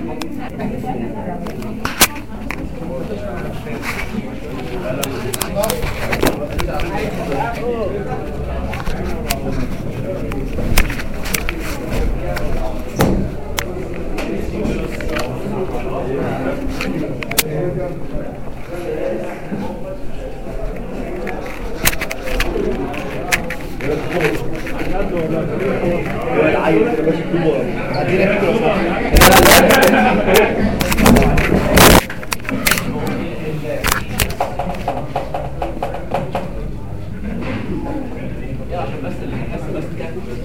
عشان بس الحس بس كده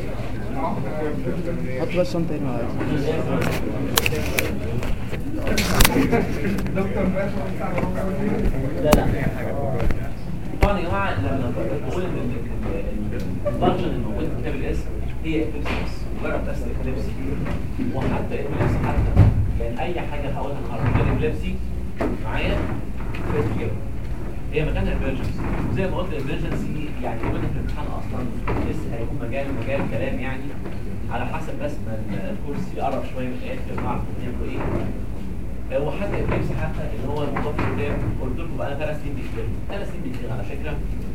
حط بس صوت تاني معايا لا لا طبعا يا جماعه لما بقول ان الفانكشن الموجود في كتاب الاسم هي اكليبس مجرد بس اكليبس وحتى اكليبس حتى يعني اي حاجه هقولها النهارده غير اكليبسي معايا فيرجن هي مكان الامرجنسي زي ما قلت الامرجنسي يعني يقول لك الامتحان اصلا لسه هيكون مجال مجال كلام يعني على حسب بس ما الكورس يقرب شويه من الاخر ونعرف نعمل ايه هو حتى الكليبس حتى اللي هو المضاف قدام قلت لكم بقى ثلاث سنين بيشتغل ثلاث سنين بيشتغل على فكره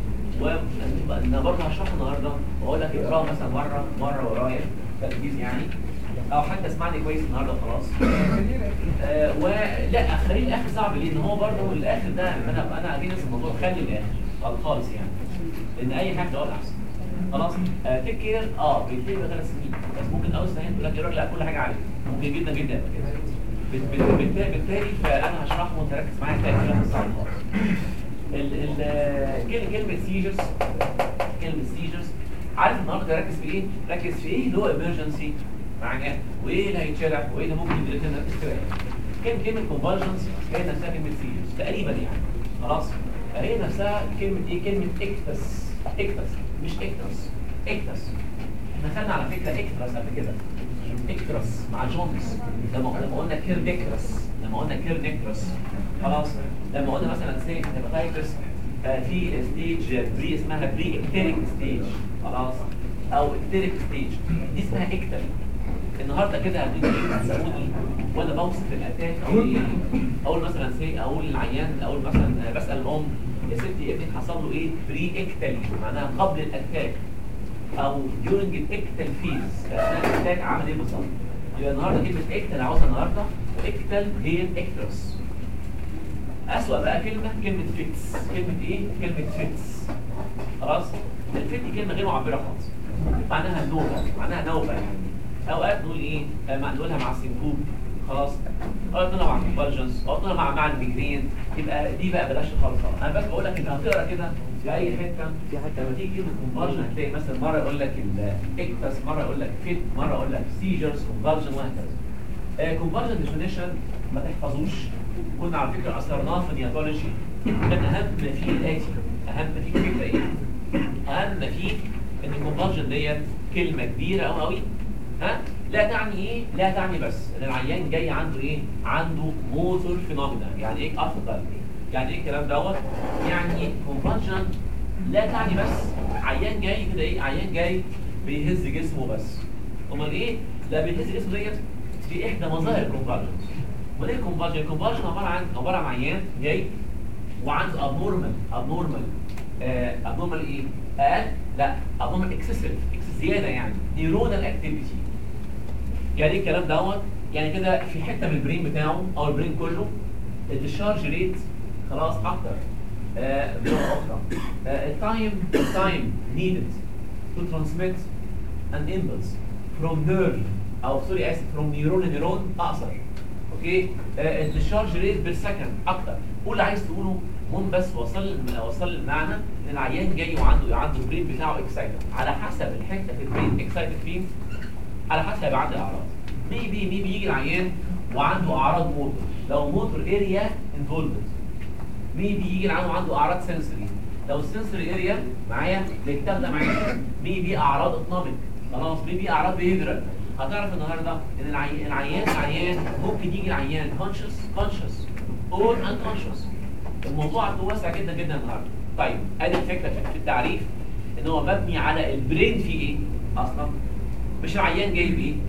وانا برضه هشرحه النهارده واقول لك اقراه مثلا مره مره ورايا تركيز يعني او حتى اسمعني كويس النهارده خلاص آه ولا خليه الاخر صعب ليه ان هو برضه الاخر ده انا انا اجي نفس الموضوع خلي الاخر خالص يعني لان اي حاجه الاول احسن خلاص تيك كير اه بيبتدي بقى ثلاث سنين بس ممكن اول سنتين تقول لك يا راجل لا كل حاجه عارف ممكن جدا جدا يبقى كده بت- بت- بالتالي بالتالي فانا هشرحه وانت ركز معايا هتلاقي الكلام صعب خالص ال ال كل- كلمه سيجرز كلمه سيجرز عارف النهارده ركز في ايه؟ ركز في ايه اللي هو ايمرجنسي معايا وايه اللي هيتشرح وايه اللي ممكن يدرك نركز في ايه كلمه كلمه كونفرجنس هي نفسها كلمه سيجرز تقريبا يعني خلاص هي نفسها كلمه ايه؟ كلمه اكتس اكتس مش اكتس اكتس احنا خدنا على فكره اكترس قبل كده اكترس مع جونز لما لما قلنا كيرديكترس لما قلنا كيرديكترس خلاص لما قلنا مثلا سي هيباتايتس آه في ستيج بري اسمها بري اكتيريك ستيج خلاص او اكتيريك ستيج دي اسمها اكتر النهارده كده هتيجي تسالوني وانا بوصف الاتاك اقول ايه اقول مثلا سي اقول للعيان اقول مثلا بسال الام يا ستي ابنك حصل له ايه بري اكتالي معناها قبل الاتاك او during الاكتال فيز اثناء الاتاك عمل ايه بالظبط يبقى النهارده كلمه اكتال عاوزها النهارده اكتال هي الاكترس اسوأ بقى كلمه كلمه فيتس كلمه ايه كلمه فيتس خلاص الفيت دي كلمه غير معبره خالص معناها نوبه معناها نوبه يعني اوقات نقول ايه آه، مع- نقولها مع السنكوب خلاص اوقات نقولها مع الكونفرجنس اوقات نقولها مع مع الميجرين يبقى دي بقى بلاش خالص انا بس بقول لك انت هتقرا كده في اي حته في حتة لما تيجي كلمه كونفرجن هتلاقي مثلا مره يقول لك الاكتس مره يقول لك فيت مره يقول لك سيجرز كونفرجن وهكذا كونفرجن ديفينيشن ما تحفظوش كنا على فكره اثرناه في النياتولوجي كان اهم ما فيه الاتي اهم ما فيه الفكره ايه؟ اهم ما فيه ان الكونفرجن ديت كلمه كبيره قوي قوي ها لا تعني ايه؟ لا تعني بس ان العيان جاي عنده ايه؟ عنده موتور فينومينا يعني ايه افضل يعني ايه الكلام دوت؟ يعني كونفرجن لا تعني بس عيان جاي كده ايه؟ عيان جاي بيهز جسمه بس امال ايه؟ لا بيهز جسمه ديت في احدى مظاهر الكونفرجن امال ايه الكونفرجن؟ الكونفرجن عباره عن عباره عن عيان جاي وعنده ابنورمال ابنورمال ابنورمال ايه؟ اقل لا ابنورمال اكسسيف زياده يعني نيورونال اكتيفيتي يعني ايه الكلام دوت يعني كده في حته من البرين بتاعه او البرين كله الديشارج ريت خلاص اكتر آه، بلغه اخرى التايم التايم نيدد تو ترانسميت ان امبلس فروم نيرف او سوري اسف فروم نيرون لنيرون اقصر اوكي الديشارج ريت بير سكند اكتر قول اللي عايز تقوله المهم بس وصل وصل المعنى ان العيان جاي وعنده عنده البرين بتاعه اكسايتد على حسب الحته في البرين اكسايتد فين على حسب هيبقى عنده اعراض ميبي ميبي يجي العيان وعنده اعراض موتور لو موتور اريا انفولفد ميبي يجي العيان وعنده اعراض سنسوري لو السنسوري اريا معايا الكتاب ده معايا ميبي اعراض اطنابك خلاص ميبي اعراض بيهيفيرال هتعرف النهارده ان العي- العيان العيان ممكن يجي العيان كونشس كونشس اور انكونشس الموضوع عنده واسع جدا جدا النهارده طيب ادي الفكره في التعريف ان هو مبني على البرين فيه ايه اصلا مش العيان جاي بايه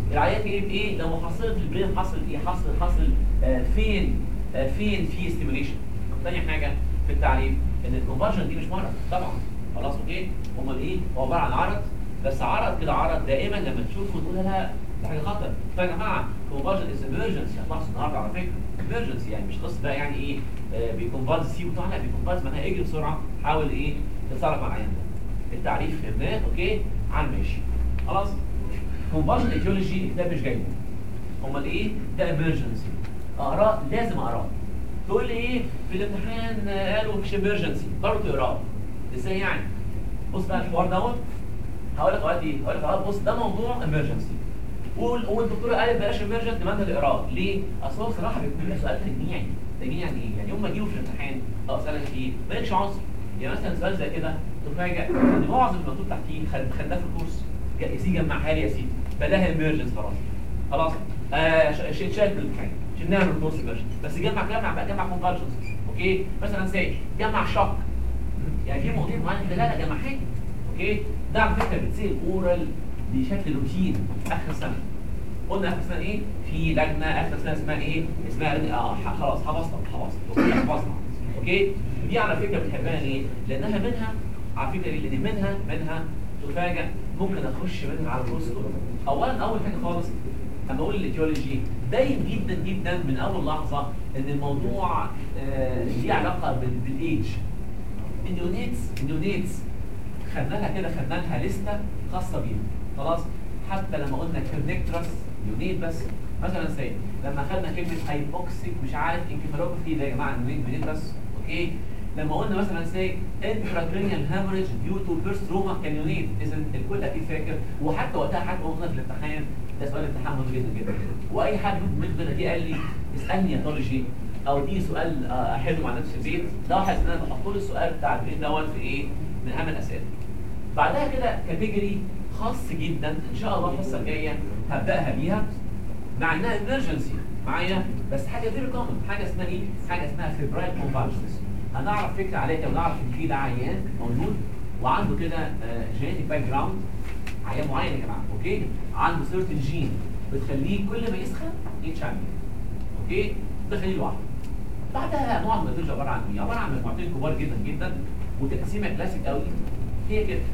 العيان جاي بايه ده محصله البرين حصل ايه حصل حصل آه فين آه فين في ستيميوليشن تاني حاجه في التعريف ان الكونفرجن دي مش مرض طبعا خلاص اوكي امال ايه هو عباره عن عرض بس عرض كده عرض دائما لما تشوفه تقول لا ده حاجه خطر فيا جماعه كونفرجن از ايمرجنسي هتلاحظوا النهارده على فكره ايمرجنسي يعني مش قصه بقى يعني ايه آه بيكونفرج سي بتاع لا بيكونفرج معناها اجري بسرعه حاول ايه تتصرف مع العيان ده التعريف فهمناه اوكي على ماشي خلاص كونفرجن ايتيولوجي ده مش جايبه امال ايه ده ايمرجنسي اقراه لازم اقراه تقول لي ايه في الامتحان آه، قالوا مش ايمرجنسي برضه اقراه ازاي يعني بص بقى الحوار دوت هقول لك اوقات ايه هقول لك اوقات بص ده موضوع ايمرجنسي والدكتوره قالت بلاش ايمرجنت ما انت الاقراه ليه؟ اصل هو بصراحه بيبقى سؤال تجميعي تجميعي يعني ايه؟ يعني يوم ما اجيبه في الامتحان اه اسالك ايه؟ مالكش عذر يعني مثلا سؤال زي كده تفاجئ ان معظم المكتوب تحتيه خد- خدناه في الكورس جا- يا سيدي جمعها لي يا سيدي فده ايمرجنس خلاص خلاص آه ش- ش- شال في الامتحان شلناها من الكورس ايمرجنس بس جمع جمع بقى جمع كونفرجنس اوكي مثلا سي جمع شق يعني في مواضيع معينه كده لا لا جمع حاجه اوكي ده على فكره بتسال اورال بشكل روتين اخر سنه قلنا اخر سنه ايه في لجنه اخر سنه اسمها ايه اسمها لجنة- اه ح- خلاص حفظت حفظت اوكي حفظنا اوكي دي على فكره بنحبها ليه لانها منها على فكره ليه لان منها منها تفاجئ ممكن اخش منها على الكورس كله اولا اول حاجه خالص اما اقول الايديولوجي باين جدا جدا من اول لحظه ان الموضوع آه ليه علاقه بال- بالايدج النيونيتس النيونيتس خدنا لها كده خدنا لها لسته خاصه بيها خلاص حتى لما قلنا كونكترس يونيت بس مثلا زي لما خدنا كلمه هايبوكسيك مش عارف انكفالوباثي ده يا جماعه يونيت يونيت بس اوكي لما قلنا مثلا زي انتراكرينيال هامرج ديو تو بيرست روما كان يونيت اذا الكل اكيد فاكر وحتى وقتها حتى قلنا في الامتحان ده سؤال امتحان مهم جدا جدا واي حد من البنات دي قال لي اسالني يا طالجي او دي سؤال آه، احله مع نفسي في البيت ده واحد ان انا بحط له السؤال بتاع البريد دوت في ايه من اهم الاسئله بعدها كده كاتيجوري خاص جدا ان شاء الله الحصه الجايه هبداها بيها مع انها ايمرجنسي معايا بس حاجه فيري كومن حاجه اسمها ايه؟ حاجه اسمها فيبرايل كونفالسنس هنعرف فكره عليها كده ونعرف ان في ده عيان موجود وعنده كده جينيتك باك جراوند عيان معين يا جماعه اوكي عنده سيرتن جين بتخليه كل ما يسخن يتشنج اوكي ده خليه لوحده بعدها نوع من النتيجه عباره عن ايه؟ عباره عن مجموعتين كبار جدا جدا وتقسيمه كلاسيك قوي هي كده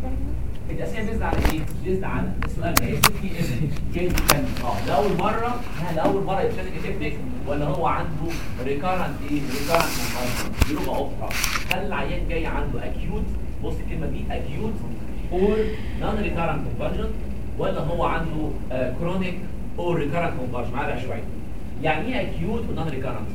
التقسيمه بيزد على ايه؟ بيزد على السؤال ده يكتب ايه جاي يتشنج اه لاول مره هل اول مره يتشنج تكنيك ولا هو عنده ريكارنت ايه؟ ريكارنت بلغه اخرى هل العيان جاي عنده اكيوت بص الكلمه دي اكيوت اور نون ريكارنت كونفرجن ولا هو عنده كرونيك اور ريكارنت كونفرجن معايا شويه يعني ايه اكيوت ونون ريكارنت؟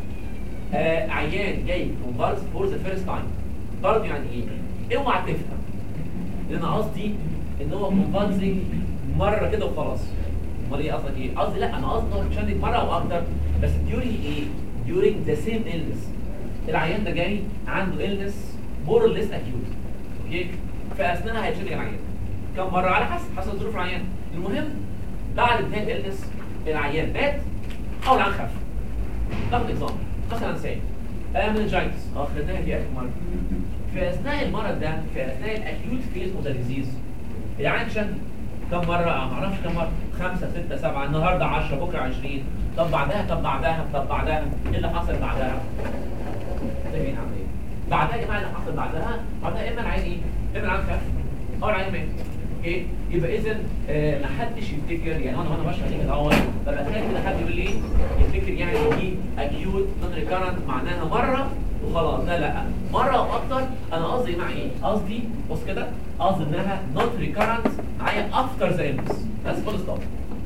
آه عيان جاي كونفرز فور ذا فيرست تايم برضه يعني ايه؟ اوعى تفهم ان انا قصدي ان هو كونفرزنج مره كده وخلاص امال ايه قصدك ايه؟ قصدي لا انا قصدي ان هو بيتشنج مره او اكتر بس during ايه؟ during the same illness العيان ده جاي عنده illness more or less acute اوكي؟ فاثناء هيتشنج العيان كم مره على حسب حسب ظروف العيان المهم بعد انتهاء الالنس العيان مات او العيان خف ناخد اكزامبل مثلا سي مننجايتس اه خدناها دي اخر مره في اثناء المرض ده في اثناء الاكيوت فيز اوف ذا ديزيز العيان شن كم مره آه، ما اعرفش كم مره خمسه سته سبعه النهارده 10 بكره 20 طب بعدها طب بعدها طب بعدها ايه اللي حصل بعدها؟ فاهمين عامل ايه؟ بعدها يا جماعه اللي حصل بعدها بعدها اما العيان ايه؟ اما العيان خف او العيان مات اوكي يبقى اذا آه ما حدش يفتكر يعني انا وانا بشرح كده اهوت ببقى خايف كده حد يقول لي ايه يفتكر يعني دي اكيوت نون ريكارنت معناها مره وخلاص لا لا مره واكتر انا قصدي مع ايه؟ قصدي بص كده قصدي انها نوت ريكارنت معايا افتر ذا النس بس فول ستوب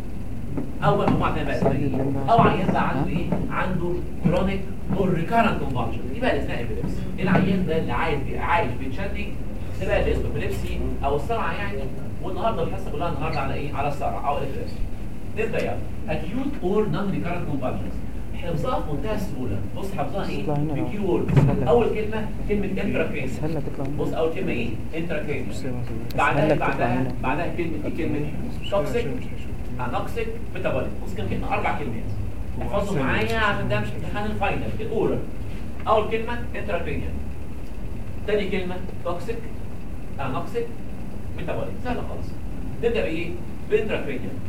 اول مجموعه تانية بقى اسمها ايه؟ او عيان بقى عنده ايه؟ عنده كرونيك اور ريكارنت كونفالجن دي بقى اللي اسمها ابيليبسي العيان ده اللي عايش بي- عايش بيتشنج ده بقى اللي اسمه ابيليبسي او الصرع يعني والنهارده الحصه كلها النهارده على ايه؟ على الصرع او الابيليبسي نبدا يلا اكيوت اور نون ريكارنت كونفالجنز حفظها في منتهى السهوله بص حفظها ايه؟ اطلع هنا بقى. بكي وورد سهلة. اول كلمه كلمه انتراكرينيال سهلة تطلع هنا. بص اول كلمه ايه؟ انتراكرينيال سهلة بعدها تطلع بعدها هنا. بعدها كلمه ايه كلمه توكسيك انوكسيك ميتابوليك بص كده كلمه اربع كلمات احفظوا معايا عشان ده مش امتحان الفاينل الاولى اول كلمه انتراكرينيال تاني كلمه توكسيك انوكسيك ميتابوليك سهله خالص نبدا بايه؟ بانتراكرينيال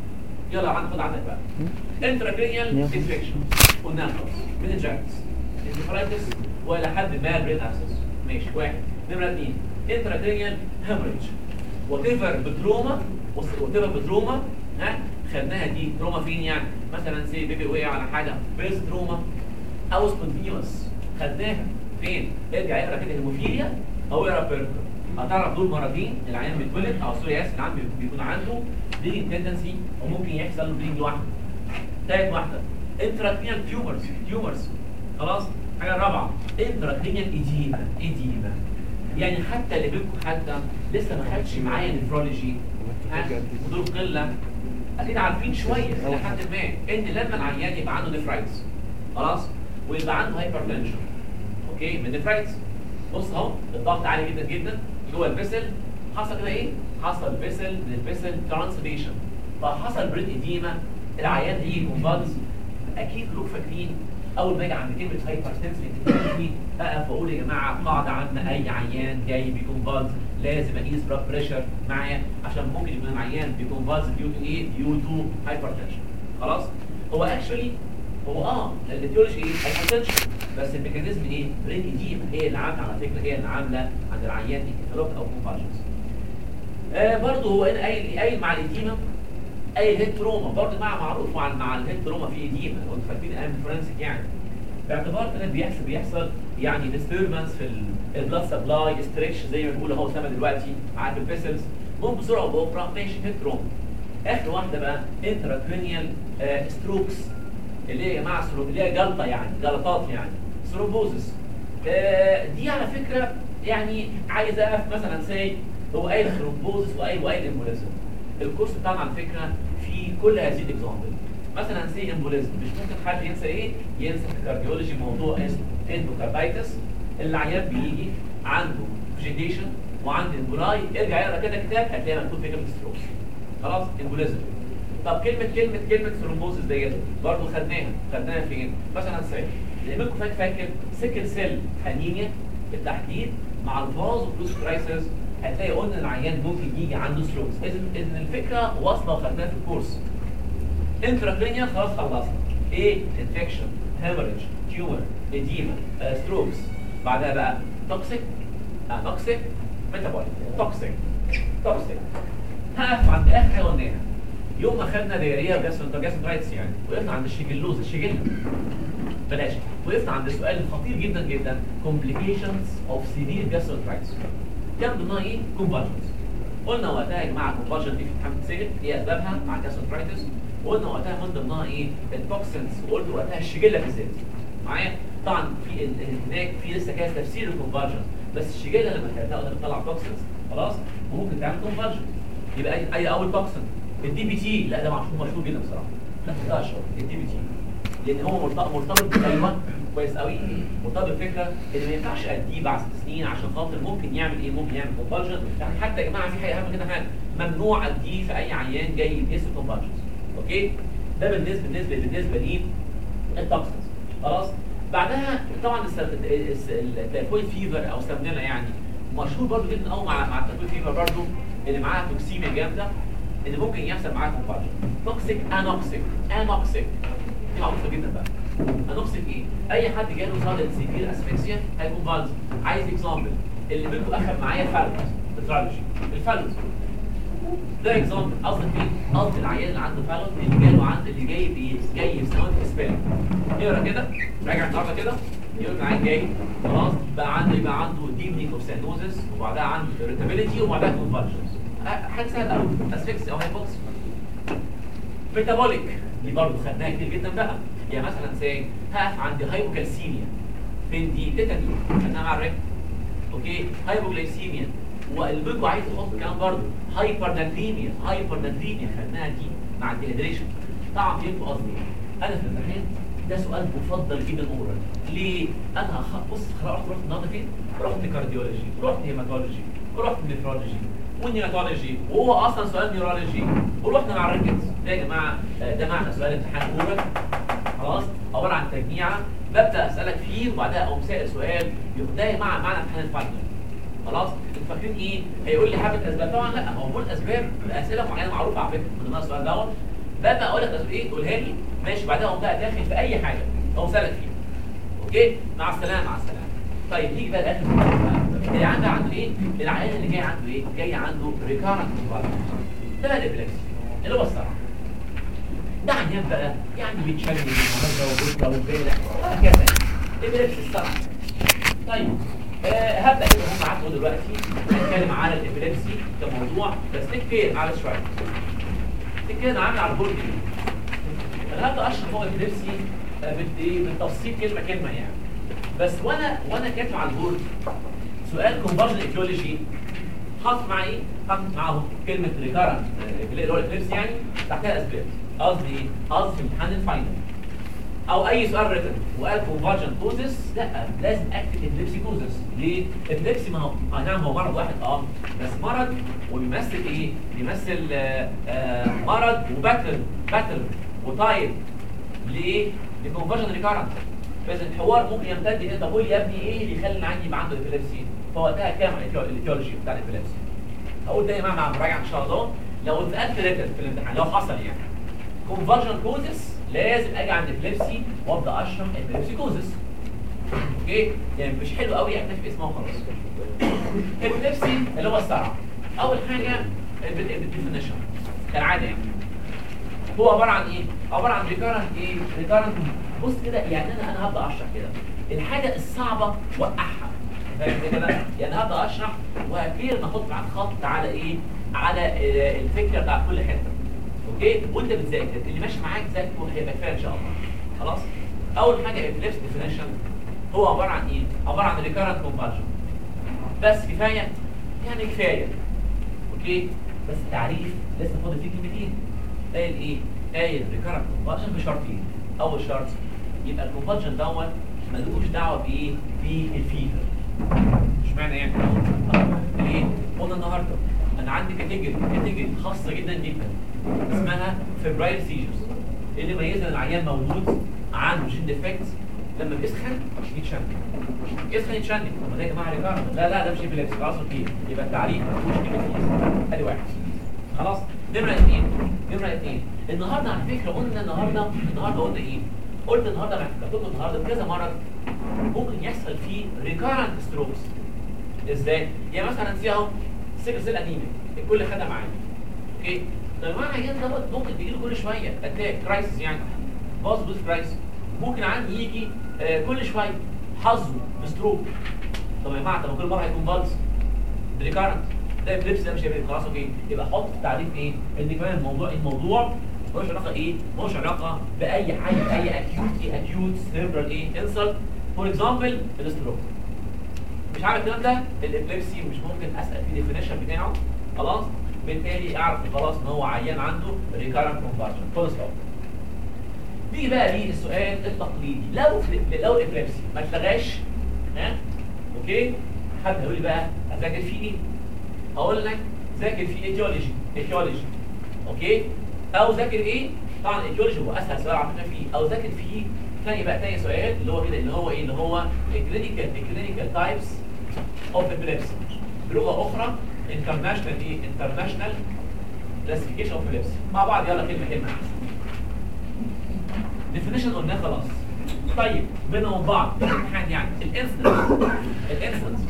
يلا عن خد عندك بقى انتراكرينيال انفكشن قلنا خلاص مننجايتس انتفرايتس والى حد ما برين ابسس ماشي واحد نمره اثنين انتراكرينيال هيموريدج وات ايفر بتروما وات ايفر بتروما ها خدناها دي تروما فين يعني مثلا سي بيبي وقع على حاجه بيز تروما او سبونتينيوس خدناها فين ارجع اقرا كده هيموفيليا او اقرا بيركر هتعرف دول مرضين العيان بيتولد او سوري اسف العيان بيكون عنده بليدنج تندنسي وممكن يحصل له بليدنج لوحده ثالث واحده انتراكرينيال تيومرز تيومرز خلاص حاجه رابعه انتراكرينيال ايديما ايديما يعني حتى اللي بينكم حتى لسه ما خدش معايا نفرولوجي ها ودول قله اكيد عارفين شويه الى حد ما ان لما العيان يبقى عنده نفرايتس خلاص ويبقى عنده هايبرتنشن اوكي من نفرايتس بص اهو الضغط عالي جدا جدا جوه الفيسل حصل كده ايه؟ حصل فيسل من الفيسل ترانسليشن فحصل برين اديما العيان هيجي كونفالز اكيد كلكم فاكرين اول ما اجي عند كلمه هايبرتنسي اقف واقول يا جماعه قاعده عامه اي عيان جاي بكونفالز لازم اقيس بلاد بريشر معايا عشان ممكن يكون العيان بكونفالز ديو تو ايه؟ ديو تو هايبرتنشن خلاص؟ هو اكشولي هو اه الايديولوجي ايه؟ هايبرتنشن بس الميكانيزم ايه؟ برين ايديما هي اللي عامله على فكره هي اللي عامله عند العيان انكفالوك او كونفالجنس. آه برضه هو هنا قايل قايل مع الايديما قايل هيد تروما برضه مع معروف مع مع الهيد تروما في ايديما لو انتوا فاكرين ايام الفورنسيك يعني باعتبار ان بيحصل بيحصل يعني ديستربنس في البلاد سبلاي ستريتش زي ما بيقول اهو اسامه دلوقتي معاك الفيسلز المهم بسرعه وباخرى ماشي هيد تروما اخر واحده بقى انتراكرينيال آه ستروكس اللي هي يا جماعه سرو... اللي هي جلطه يعني جلطات يعني ثرومبوزس آه دي على فكره يعني عايز اقف مثلا سي هو قايل ثرومبوزس وقايل وقايل امبوليزم الكورس بتاعنا على فكره في كل هذه الاكزامبل مثلا سي امبوليزم مش ممكن حد ينسى ايه ينسى في الكارديولوجي موضوع اسمه اندوكاردايتس العيان بيجي عنده فيجيتيشن وعنده امبولاي ارجع اقرا كده كتاب هتلاقي مكتوب فيه كلمه ستروكس خلاص امبوليزم طب كلمه كلمه كلمه ثرومبوزس ديت برضه خدناها خدناها فين مثلا سي اللي منكم فاكر فاكر سيكل سيل انيميا بالتحديد مع الفاز وفلوس كرايسيس هتلاقي قلنا العيان ممكن يجي عنده ستروكس اذا ان الفكره واصله وخدناها في الكورس انتراكرينيال خلاص خلصنا ايه انفكشن هيموريدج تيومر اديما ستروكس بعدها بقى توكسيك اه توكسيك ميتابوليك توكسيك توكسيك هقف عند اخر حاجه قلناها يوم ما خدنا دياريه وجاسنترايتس يعني وقفنا عند الشيجلوز الشيجيلا بلاش وقفنا عند السؤال الخطير جدا جدا complications of severe gastroenteritis كان ضمنها ايه؟ convulsions قلنا وقتها يا جماعه convulsion دي في امتحان سير ايه اسبابها مع gastroenteritis وقلنا وقتها من ضمنها ايه؟ التوكسنز وقلت وقتها الشيجيلا بالذات معايا طبعا في هناك في لسه كده تفسير الكونفرجن بس الشيجيلا لما خدناها قلنا بتطلع توكسنز خلاص وممكن تعمل كونفرجن يبقى اي اي اول توكسن الدي بي تي لا ده مشهور مشهور جدا بصراحه لا ده اشهر الدي بي تي لان هو مرتبط مرتبط ايوه كويس قوي مرتبط بفكره ان ما ينفعش اديه بعد ست سنين عشان خاطر ممكن يعمل ايه ممكن يعمل كونفرجن يعني حتى يا جماعه في حاجه اهم كده حاجه ممنوع اديه في اي عيان جاي يقيس الكونفرجنز اوكي ده بالنسبه بالنسبه بالنسبه لي التوكسنز خلاص بعدها طبعا التيفويد فيفر او سمننا يعني مشهور برضو جدا قوي مع مع التيفويد فيفر برضو اللي معاها توكسيميا جامده اللي ممكن يحصل معاها كونفرجن توكسيك انوكسيك انوكسيك دي معروفه جدا بقى انوكسيك ايه اي حد جاله صدمه سيفير اسفكسيا هيكون فالز عايز اكزامبل اللي منكم اخذ معايا فالوس بترولوجي الفالوس ده اكزامبل قصدي فين قصدي العيان اللي عنده فالوس اللي جاله عند اللي جاي بي جاي في سنوات اسبان اقرا كده راجع النهارده كده يقول العيان جاي خلاص بقى عنده يبقى عنده ديبنينج اوف سينوزس وبعدها عنده irritability وبعدها كونفرجنس حاجه سهله قوي اسفكسيا او هايبوكسيا ميتابوليك دي برضه خدناها كتير جدا بقى يعني مثلا زي هقف عند هايبوكالسيميا فين دي تيتاني خدناها مع الريك اوكي هايبوغلايسيميا والبيجو عايز يحط كمان برضه هايبر ناتريميا هايبر ناتريميا خدناها دي مع الديهيدريشن طبعا فهمتوا قصدي انا في الامتحان ده سؤال مفضل جدا اورال ليه انا هخ... بص خلاص رحت النهارده فين رحت كارديولوجي رحت هيماتولوجي رحت نيفرولوجي والنيوناتولوجي وهو اصلا سؤال نيورولوجي ورحنا مع الريكتس ده يا جماعه ده معنى سؤال امتحان اورال خلاص عباره عن تجميعه ببدا اسالك فيه وبعدها اقوم سائل سؤال ده مع معنى امتحان الفاينل خلاص انتوا فاكرين ايه هيقول لي حبه اسباب طبعا لا هو مول اسباب اسئله معينه معروفه على فكره من ضمنها السؤال دوت بقى اقول لك ايه تقولها لي ماشي بعدها اقوم بقى داخل في اي حاجه اقوم سالك فيها اوكي مع السلامه مع السلامه طيب نيجي بقى لاخر اللي عنده عنده ايه العيان اللي جاي عنده ايه جاي عنده ريكارنت ده بقى الابلكسي اللي هو الصراحه ده عيان بقى يعني بيتشنج النهارده وبكره وامبارح وهكذا الابلكسي الصراحه طيب آه هبدا كده هم معاكم دلوقتي هنتكلم على الابلكسي كموضوع بس نكفي على شويه نتكلم عامل على البورد دي انا هبدا اشرح هو الابلكسي آه بت- إيه، بالتفصيل كلمه كلمه يعني بس وانا وانا كاتب على البورد سؤال كونفرجن ايديولوجي حاطط مع ايه؟ حاطط معاهم كلمه ريكارنت اللي هو الابلكسي يعني تحتها اسباب قصدي ايه؟ قصدي في امتحان الفاينل او اي سؤال ريتن وقال كونفرجن كوزس لا لازم اكتب ابليبسي كوزس ليه ابليبسي ما هو آه نعم هو مرض واحد اه بس مرض وبيمثل ايه بيمثل آه آه مرض وباتل باتل وتايب ليه لكونفرجن ريكارنت بس الحوار ممكن يمتد ان انت قول يا ابني ايه اللي يخلي العيان يبقى عنده ابيليبسي فوقتها كام الايتيولوجي بتاع الابيليبسي هقول تاني مع مع مراجعه ان شاء الله لو اتسالت ريتن في الامتحان لو حصل يعني كونفرجن كوزس لازم اجي عند ابليبسي وابدا اشرح ابليبسي كوزس اوكي يعني مش حلو قوي اكتفي باسمها وخلاص ابليبسي اللي هو الصرع اول حاجه الديفينيشن كالعاده يعني هو عباره عن ايه عباره عن ريكارنت ايه ريكارنت بص كده يعني انا انا هبدا اشرح كده الحاجه الصعبه وقعها فاهم كده بقى يعني هبدا اشرح وهبتدي نحط معاك خط على ايه على آه، الفكره بتاعت كل حته اوكي وانت بتذاكر اللي ماشي معاك ذاكر هيبقى كفايه ان شاء الله خلاص اول حاجه الفليبس ديفينيشن هو عباره عن ايه عباره عن ريكارنت كونفرجن بس كفايه يعني كفايه اوكي بس التعريف لسه فاضل فيه كلمتين قايل ايه قايل ريكارنت كونفرجن بشرطين اول شرط يبقى الكونفرجن دوت ملوش دعوه بايه بالفيفر مش معنى يعني ليه قلنا النهارده انا عندي كاتيجوري كاتيجوري خاصه جدا جدا اسمها فيبرايل سيجرز اللي ميزها ان العيان مولود عنده جين ديفكت لما بيسخن يتشنج يسخن يتشنج طب ما ده يا جماعه ريكارد لا لا ده مش ابيليبسي خلاص اوكي يبقى التعريف ما فيهوش ابيليبسي ادي واحد خلاص نمره اثنين نمره اثنين النهارده على فكره قلنا النهارده النهارده قلنا ايه؟ قلت النهارده انا افتكرت النهارده كذا مرض ممكن يحصل فيه ريكارنت ستروكس ازاي؟ يعني مثلا في اهو سيكل سيل انيميا الكل خدها معايا اوكي طب ما العيان دوت ممكن بيجي له كل شويه اتاك كرايسيس يعني باز بوز كرايسيس ممكن عندي يجي آه كل شويه حظه بستروك طب يا جماعه طب كل مره هيكون بالز ريكارنت ده ابليبسي ده مش هيبقى خلاص اوكي يبقى حط في التعريف ايه ان كمان الموضوع الموضوع ملوش علاقه ايه ملوش علاقه باي حاجه باي اكيوت ايه اكيوت سيربرال ايه انسلت فور اكزامبل الستروك مش عارف الكلام ده الابليبسي مش ممكن اسال في الديفينيشن بتاعه خلاص بالتالي اعرف خلاص ان هو عيان عنده ريكارنت كونفرجن فول ستوب نيجي بقى ليه السؤال التقليدي لو لو الابليبسي ما اتلغاش ها اوكي حد هيقول لي بقى اذاكر فيه ايه اقول لك ذاكر فيه ايتيولوجي ايتيولوجي اوكي او ذاكر ايه طبعا الايتيولوجي هو اسهل سؤال على فكره فيه او ذاكر فيه ثاني بقى ثاني سؤال اللي هو كده اللي هو ايه اللي هو الكلينيكال الكلينيكال تايبس اوف ابيليبسي بلغه اخرى انترناشونال ايه انترناشونال كلاسيفيكيشن اوف ابيليبسي مع بعض يلا كلمه كلمه ديفينيشن قلناه خلاص طيب بينهم وبين بعض الامتحان يعني الانسنس الانسنس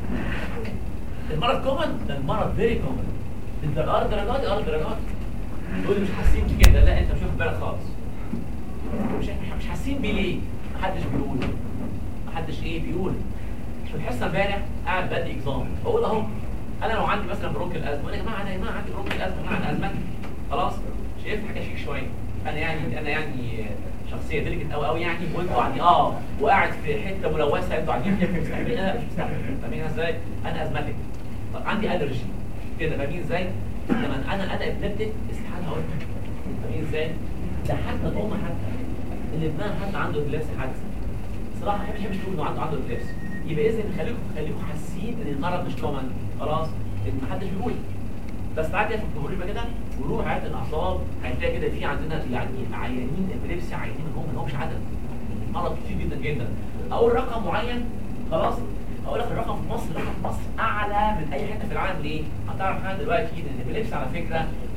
المرض كومن ده المرض فيري كومن انت ار درجات ار درجات تقول لي مش حاسين بكده لا انت مش واخد بالك خالص مش مش حاسين بيه ليه؟ محدش بيقول محدش ايه بيقول في الحصه امبارح قاعد بدي اكزام بقول اهو انا لو عندي مثلا برونكل ازمه يا جماعه انا يا جماعه عندي برونكل ازمه مع الازمه خلاص شايف حاجه شيك شويه انا يعني انا يعني شخصيه ديليكت قوي قوي يعني وانتوا قاعدين اه وقاعد في حته ملوثه انتوا قاعدين في مستحملين انا مش مستحمل فاهمين ازاي؟ انا ازمتك طب عندي الرجي كده فاهمين ازاي؟ لما انا انا ابنتك استحاله اقول فاهمين ازاي؟ ده حتى الام حتى اللي ابنها حتى عنده ابليبسي حادثه صراحه ما بحبش تقول انه عنده عنده ابليبسي يبقى اذا خليكم خليكم حاسين ان المرض مش كومن خلاص ان محدش بيقول بس تعالى كده في الجمهوريه كده وروح عيادة الاعصاب هتلاقي كده في عندنا يعني عيانين ابليبسي عيانين هم ما همش عدد مرض كتير جدا جدا اقول رقم معين خلاص اقول لك الرقم في مصر رقم في مصر اعلى من اي حته في العالم ليه؟ هتعرف حاجه دلوقتي ان الابليبسي على فكره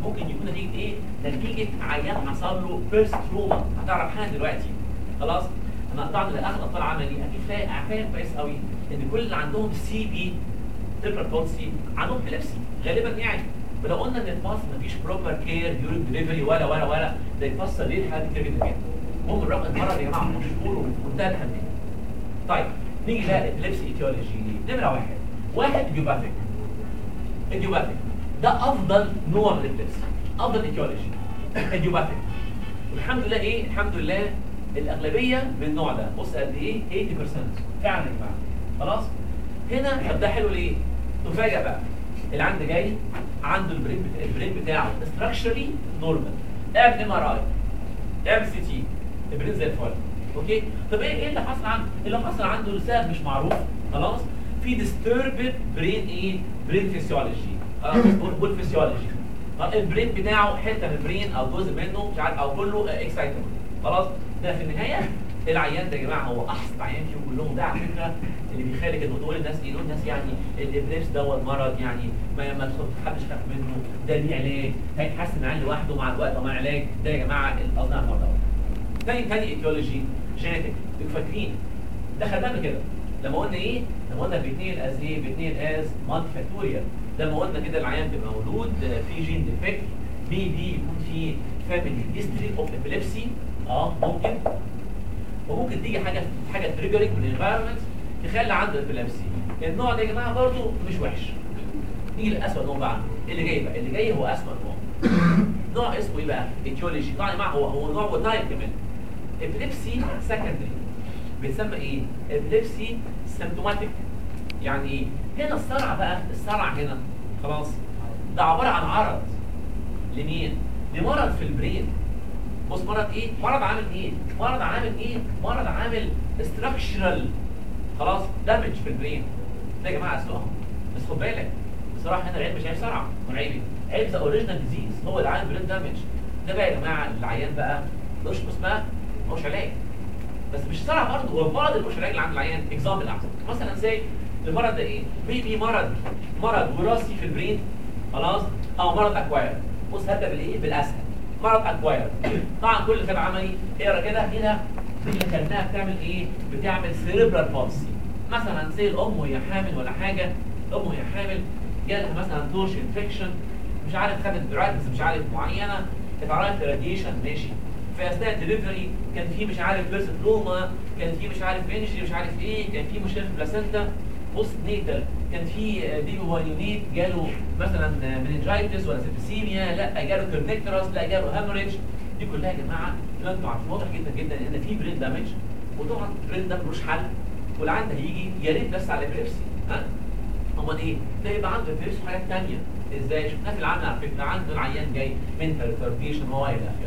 ممكن يكون نتيجه ايه نتيجه عيان حصل له بيرست تروما هتعرف حاجه دلوقتي خلاص انا طبعا اللي اخد اطفال عملي اكيد فاهم فاهم كويس قوي ان كل اللي عندهم سي بي تبقى بولسي عندهم ابيلابسي غالبا يعني ولو قلنا ان الباص مفيش بروبر كير ديورنج دليفري ولا ولا ولا ده يفسر ليه الحالات كتير جدا جدا المهم الرقم المرض يا جماعه مشهور ومنتهى الاهميه طيب نيجي بقى الابيلابسي ايتيولوجي نمره واحد واحد ايديوباثيك ايديوباثيك ده افضل نوع من الابيلابسي افضل ايتيولوجي ايديوباثيك والحمد لله ايه الحمد لله الاغلبيه من النوع ده بص قد ايه 80% فعلا يا جماعه خلاص هنا طب ده حلو ليه تفاجئ بقى اللي عندي جاي عنده البرين بتا... البرين بتاعه structurally نورمال اعمل ام ار اي اعمل سي تي البرين زي الفل اوكي طب ايه ايه اللي حصل عنده اللي حصل عنده لسبب مش معروف خلاص في disturbed برين ايه برين فيسيولوجي خلاص بول فيسيولوجي البرين بتاعه حته من البرين او جزء منه مش عارف او كله اكسايتبل خلاص ده في النهايه العيان ده يا جماعه هو احسن عيان فيهم كلهم ده على فكره اللي بيخالج انه تقول الناس ايه الناس يعني الابليبس دوت مرض يعني ما ما حدش خاف منه ده ليه علاج هيتحسن معاه لوحده مع الوقت ومع العلاج ده يا جماعه قصدنا على المرض دوت تاني تاني ايتيولوجي جينيتك انتوا فاكرين ده خدناه كده لما قلنا ايه؟ لما قلنا بيتنقل از ايه؟ بيتنقل از مالتي فاكتوريال لما قلنا كده العيان بيبقى مولود في جين ديفكت بي دي يكون في فاميلي هيستوري اوف ابيليبسي اه ممكن وممكن تيجي حاجه حاجه تريجرنج من الانفايرمنت تخلي عنده ابيلابسي النوع ده يا جماعه برضه مش وحش نيجي للاسوء نوع بقى اللي جاي بقى اللي جاي هو اسوء نوع نوع اسمه ايه بقى ايتيولوجي طبعا يا جماعه هو هو نوع وتايب كمان ابيلابسي سكندري بيتسمى ايه ابيلابسي سيمتوماتيك يعني ايه هنا الصرع بقى الصرع هنا خلاص ده عباره عن عرض لمين لمرض في البرين بص مرض ايه مرض عامل ايه مرض عامل ايه مرض عامل استراكشرال خلاص دامج في البرين ده يا جماعه اسلوبهم بس خد بالك بصراحه هنا العيب مش عيب صرع ولا عيب عيب ذا اوريجينال ديزيز هو اللي عامل برين دامج ده بقى يا جماعه العيان بقى ملوش اسمها ملوش علاج بس مش صرع برضه هو المرض اللي ملوش علاج اللي عند العيان اكزامبل احسن مثلا زي المرض ده ايه بيبي مرض مرض وراثي في البرين خلاص او مرض اكواير بص هبدا بالايه بالاسهل مرض اكواير طبعا كل كتاب عملي اقرا كده هنا دي كانها بتعمل ايه بتعمل سيريبرال بالسي مثلا زي الام وهي حامل ولا حاجه الام وهي حامل جالها مثلا توش انفكشن مش عارف خدت دراجز مش عارف معينه اتعرضت راديشن ماشي في اثناء الدليفري كان في مش عارف بيرس تروما كان في مش عارف انجري مش عارف ايه كان في مشكله في البلاسنتا بوست نيتال كان في بيبي وايونيت جاله مثلا مننجايتس ولا سيبسيميا لا جاله كورنيكترس لا جاله هاموريج دي كلها يا جماعه انتوا عارفين واضح جدا جدا ان في برين دامج وطبعا البرين ده ملوش حل والعيان ده هيجي يا ريت بس على الابيليبسي ها امال ايه؟ ده يبقى عنده ابيليبسي وحاجات ثانيه ازاي؟ شفناها في العمل على فكره عنده العيان جاي منتال ريتارديشن وهو الى اخره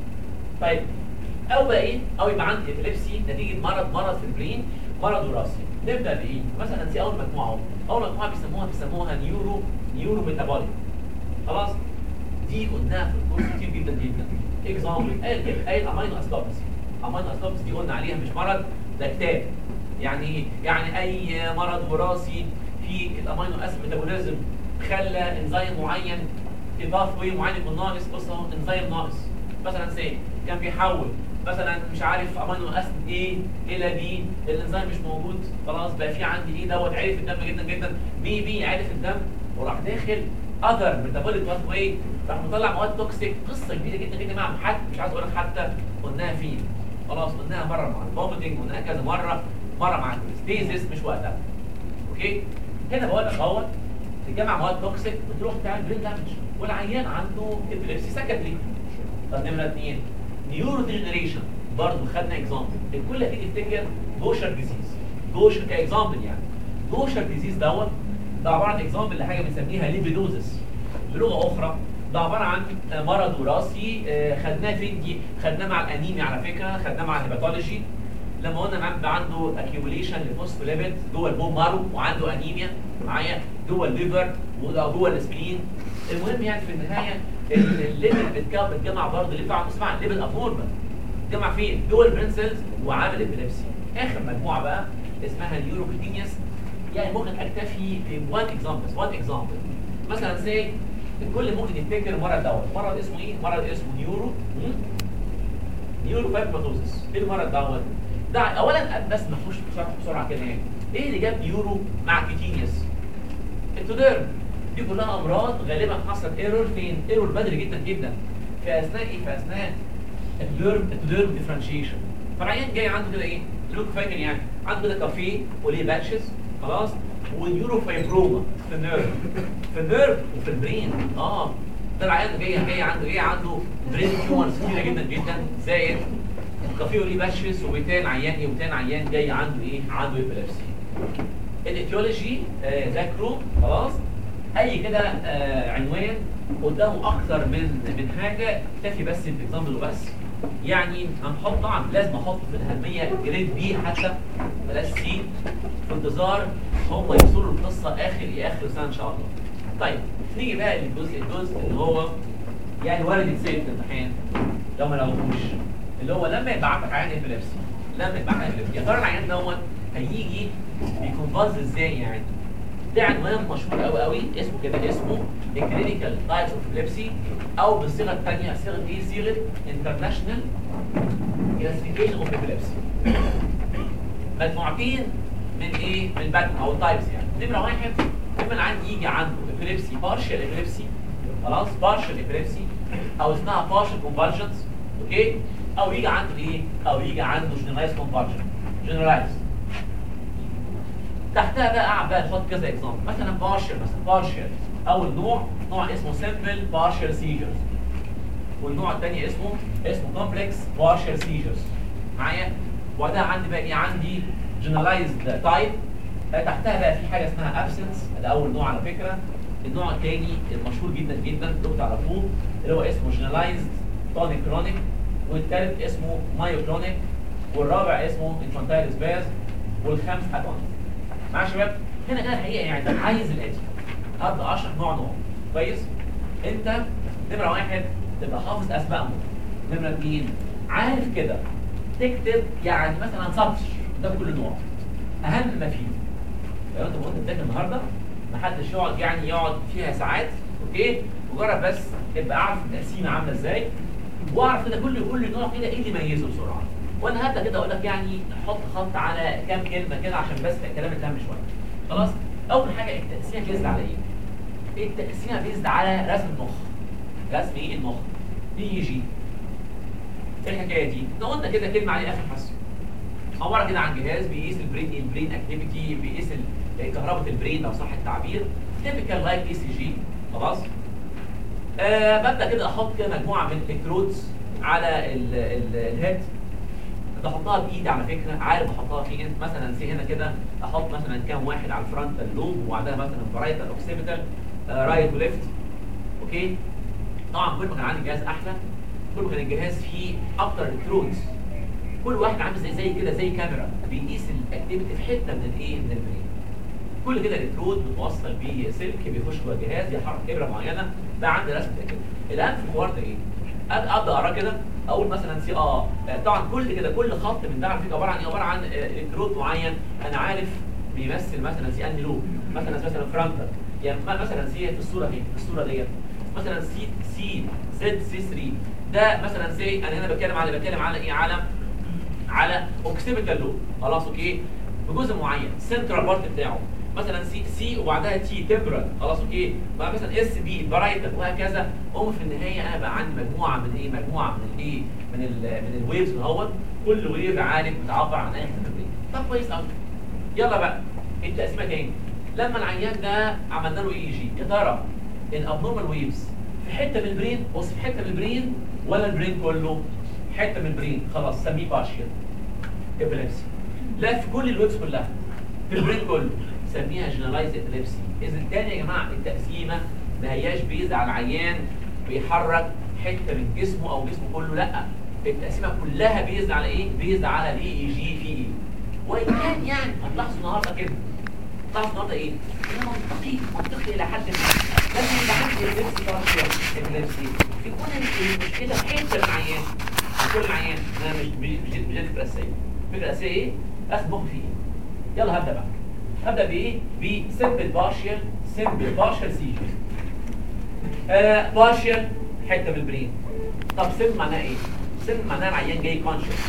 طيب او بقى ايه؟ او يبقى عندي ابيليبسي نتيجه مرض مرض في البرين مرض وراثي نبدا بايه؟ مثلا دي اول مجموعه اول مجموعه بيسموها بيسموها نيورو نيورو ميتابوليك خلاص دي قلناها في الكورس كتير جدا جدا اكزامبل قال قال امينو اسلوبس امينو اسلوبس دي قلنا عليها مش مرض ده كتاب يعني ايه؟ يعني اي مرض وراثي في الامينو اسيد ميتابوليزم خلى انزيم معين اضاف وي معين يكون ناقص بص اهو انزيم ناقص مثلا سي كان بيحول مثلا مش عارف امينو اسيد ايه الى بي الانزيم مش موجود خلاص بقى في عندي ايه دوت عارف الدم جدا جدا بي بي عارف الدم وراح داخل اذر ميتابوليك باث واي راح مطلع مواد توكسيك قصه كبيره جدا جدا مع حتى مش عايز اقول لك حتى قلناها فين خلاص قلناها مره مع الفوميتنج قلناها كذا مره مره مع الستيزيس مش وقتها اوكي هنا بقول لك اهوت تجمع مواد توكسيك بتروح تعمل برين دامج والعيان عنده ابيليبسي سكندري طب نمره اثنين نيورو ديجنريشن برضه خدنا اكزامبل الكل هتيجي تفتكر جوشر ديزيز جوشر كاكزامبل يعني جوشر ديزيز دوت ده عباره عن اكزامبل لحاجه بنسميها ليبيدوزس بلغه اخرى ده عباره عن مرض وراثي خدناه فين دي خدناه مع الانيميا على فكره خدناه مع الهيباتولوجي لما قلنا بقى عنده اكيوميليشن لفوسفوليبيد جوه البون مارو وعنده انيميا معايا جوه الليفر وجوه السبلين المهم يعني في النهايه الليبل بتجمع برضه اللي بتاع اسمها الليبل ابورمال بتجمع فين؟ جوه البرين سيلز وعامل ابيليبسي اخر مجموعه بقى اسمها اليوروكتينيوس يعني ممكن اكتفي بوان اكزامبل وان اكزامبل مثلا زي الكل ممكن يفتكر المرض دوت مرض اسمه ايه مرض اسمه نيورو مم؟ نيورو فايبروتوزس ايه المرض دوت ده اولا بس نخش بسرعه بسرعه كده يعني ايه اللي جاب نيورو مع كيتينيوس التوديرم دي كلها امراض غالبا حصلت ايرور فين ايرور بدري جدا جدا في اثناء ايه في اثناء التوديرم التوديرم ديفرنشيشن فالعيان جاي عنده كده ايه اللي هو فاكر يعني عنده كده كافيه وليه باتشز خلاص ونيورو فايبروما في النيرف في النيرف وفي البرين اه ده العيان جاي جاي عنده ايه عنده برين تيومرز كتيره جدا جدا زائد كافيه وليه باتشز وبتان عيان ايه وبتان عيان جاي عنده ايه عنده ايبيليبسي الايتيولوجي آه ذاكره خلاص اي كده آه عنوان قدامه اكتر من من حاجه تكفي بس الاكزامبل وبس يعني هنحط طبعا لازم احط في الاهميه جريد بي حتى بلاش سي في انتظار هم يوصلوا القصه اخر اخر السنه ان شاء الله. طيب نيجي بقى للجزء الجزء اللي هو يعني وارد يتسال في الامتحان لو ما لقوهوش اللي هو لما يبقى عندك عيان ابيليبسي لما يبقى عندك ابيليبسي يا ترى العيان دوت هيجي بيكونفاز ازاي يعني؟ ده عنوان مشهور قوي قوي اسمه كده اسمه الكلينيكال تايبس اوف ابيليبسي او بالصيغه الثانيه صيغه ايه؟ صيغه انترناشونال كلاسيفيكيشن اوف ابيليبسي مجموعتين من ايه؟ من باتن او تايبس يعني نمره واحد لما العيان يجي عنده ابيليبسي بارشال ابيليبسي خلاص بارشال ابيليبسي او اسمها بارشال كونفرجنس اوكي او يجي عنده ايه؟ او يجي عنده جنرالايز كونفرجن جنرالايز تحتها بقى قاعد بقى نحط كذا اكزامبل مثلا بارشل مثلا بارشل اول نوع نوع اسمه سمبل بارشل سيجرز والنوع الثاني اسمه اسمه كومبلكس بارشل سيجرز معايا وده عندي بقى ايه عندي جنرالايزد تايب تحتها بقى في حاجه اسمها ابسنس ده اول نوع على فكره النوع الثاني المشهور جدا جدا اللي تعرفوه اللي هو اسمه جنرالايزد تونيك كرونيك والثالث اسمه مايو كرونيك والرابع اسمه انفانتايل سباز والخامس اتونيك مع شباب هنا كده الحقيقه يعني ده عايز الاتي هبدا اشرح نوع نوع كويس انت نمره واحد تبقى حافظ اسمائهم نمره اثنين عارف كده تكتب يعني مثلا سطر ده كل نوع اهم ما فيه لو انت كنت بتذاكر النهارده ما حدش يقعد يعني يقعد فيها ساعات اوكي مجرد بس تبقى عارف التقسيمه عامله ازاي واعرف كده كل كل نوع كده ايه اللي يميزه بسرعه وانا هبدا كده اقول لك يعني حط خط على كام كلمه كده عشان بس الكلام يتلم شويه خلاص اول حاجه التقسيمه بيزد على ايه التقسيمه بيزد على رسم المخ رسم ايه المخ بي جي ايه الحكايه دي احنا قلنا كده كلمه عليه اخر حسن عباره كده عن جهاز بيقيس البرين البرين اكتيفيتي بيقيس كهرباء البرين لو صح التعبير تيبيكال لايك اي سي جي خلاص آه ببدا كده احط كده مجموعه من الكترودز على الهيد بحطها بايدي على فكره عارف احطها فين مثلا زي هنا كده احط مثلا كام واحد على الفرونتال لوب وبعدها مثلا فرايتال اوكسيميتال رايت وليفت اوكي طبعا كل ما كان عندي جهاز احلى كل ما كان الجهاز فيه اكتر الكترودز كل واحد عامل زي زي كده زي كاميرا بيقيس الاكتيفيتي في حته من الايه من البرين كل كده الكترود متوصل بيه سلك بيخش جوه الجهاز يحرك ابره معينه ده عندي رسم كده الان في الحوار ده ايه؟ ابدا اقرا كده اقول مثلا سي اه طبعا كل كده كل خط من ده على فكره عباره عن ايه؟ عباره عن الكترود معين انا عارف بيمثل مثلا سي ان لوب مثلا مثلا فرانكر يعني مثلا سي في الصوره دي في الصوره ديت مثلا سي سي زد سي 3 ده مثلا سي انا هنا بتكلم على بتكلم على ايه على على اوكسيبيتال لوب خلاص اوكي بجزء معين سنترال بارت بتاعه مثلا سي سي وبعدها تي تمبرال خلاص اوكي بقى مثلا اس بي برايتال وهكذا هم في النهايه انا بقى عندي مجموعه من ايه مجموعه من الايه من ال من الويفز اهوت كل ويف عارف بتعبر عن اي حته طب كويس قوي يلا بقى التقسيمه تاني لما العيان ده عملنا له اي جي يا ترى الابنورمال ويفز في حته من البرين بص في حته من البرين ولا البرين كله حته من البرين خلاص سميه بارشيال ابيليبسي لا في كل الويفز كلها في البرين كله سميها جنرالايز ابيليبسي اذا تاني يا جماعه التقسيمه ما هياش بيز على العيان بيحرك حته من جسمه او جسمه كله لا التقسيمه كلها بيز على ايه بيز على الاي اي جي في ايه وان كان يعني هتلاحظوا النهارده كده هتلاحظوا النهارده ايه ده منطقي منطقي الى حد ما لما يبقى عندي ابيليبسي بارشيال ابيليبسي يكون المشكله في حته من العيان كل العيان انا مش مش مش دي الفكره الاساسيه الفكره الاساسيه ايه اخد مخي فيه يلا هبدا بقى هبدا بايه بسمبل بارشال سمبل بارشال سيجر آه بارشل حته من البرين طب سن معناها ايه سن معناها العيان جاي كونشس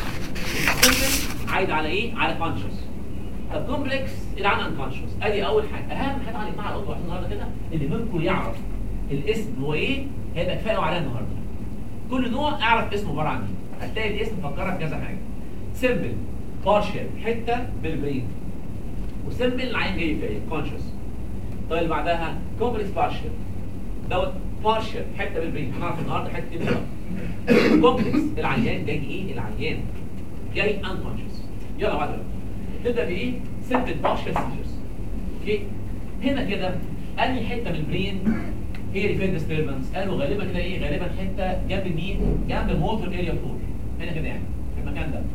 السن عايد على ايه على كونشس طب كومبلكس العيان انكونشس ادي اول حاجه اهم حاجه على مع الاوضه النهارده كده اللي منكم يعرف الاسم هو ايه هيبقى كفايه عليا النهارده كل نوع اعرف اسمه عباره عن ايه هتلاقي الاسم فكرك كذا حاجه سيمبل بارشل حته بالبرين وسيمبل العين جاي فيها كونشس طيب اللي بعدها كومبلكس بارشل دوت بارشل حته بالبرين هنعرف النهارده حته ايه بالظبط كومبلكس العيان جاي ايه العيان جاي انكونشس يلا بعد نبدا بايه سيمبل بارشل سيجرز اوكي هنا كده انهي حته من البرين هي ريفير ديستربنس قالوا غالبا كده ايه غالبا حته جنب مين جنب الموتور اريا 4 هنا كده يعني في المكان ده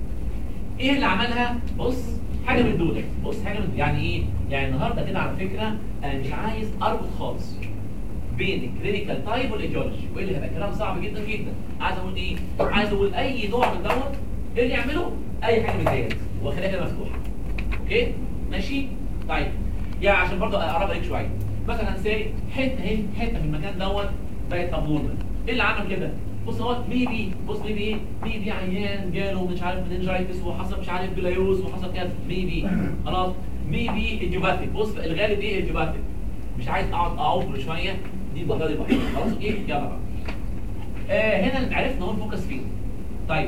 ايه اللي عملها بص حاجه من دول بص حاجه من يعني ايه يعني النهارده كده على فكره انا مش عايز اربط خالص بين الكلينيكال تايب والايديولوجي والا هيبقى كلام صعب جدا جدا عايز اقول ايه عايز اقول اي نوع من دوت ايه اللي يعمله اي حاجه من ديت واخليها كده مفتوحه اوكي ماشي طيب يعني عشان برضه اقرب عليك شويه مثلا سي حته اهي حته في المكان دوت بقت ابنورمال ايه اللي عمل كده بص اهو ميبي بص ميبي ايه ميبي عيان جاله مش عارف مننجايتس وحصل مش عارف جلايوز وحصل كذا ميبي خلاص ميبي ايديوباثيك بص الغالب ايه ايديوباثيك مش عايز اقعد اعوض شويه دي البطاطا دي بطاطا خلاص اوكي يلا بقى آه هنا عرفنا هو الفوكس فين طيب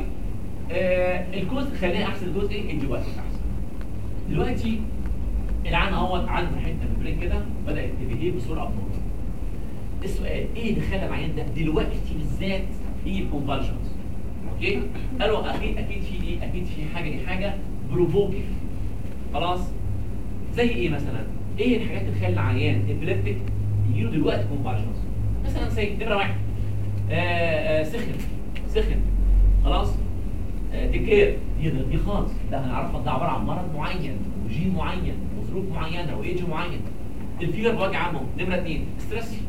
آه الجزء خلينا احسن جزء ايه ايديوباثيك احسن دلوقتي العين اهوت عنده حته من البرين كده بدات تبهيه بصوره ابنورمال السؤال ايه اللي خلى العيان ده دلوقتي بالذات يجي كونفالشنز اوكي قالوا اكيد اكيد في ايه اكيد في حاجه دي حاجه بروفوكيف خلاص زي ايه مثلا ايه الحاجات اللي تخلي العيان ابليبتيك يجي له دلوقتي كونفالشنز مثلا زي نمره واحد آه آه سخن سخن خلاص آه تكير دي دي خالص ده هنعرفها ده عباره عن مرض معين وجين معين وظروف معينه وايدج معين الفيجر بوجه عامه نمره اثنين ستريس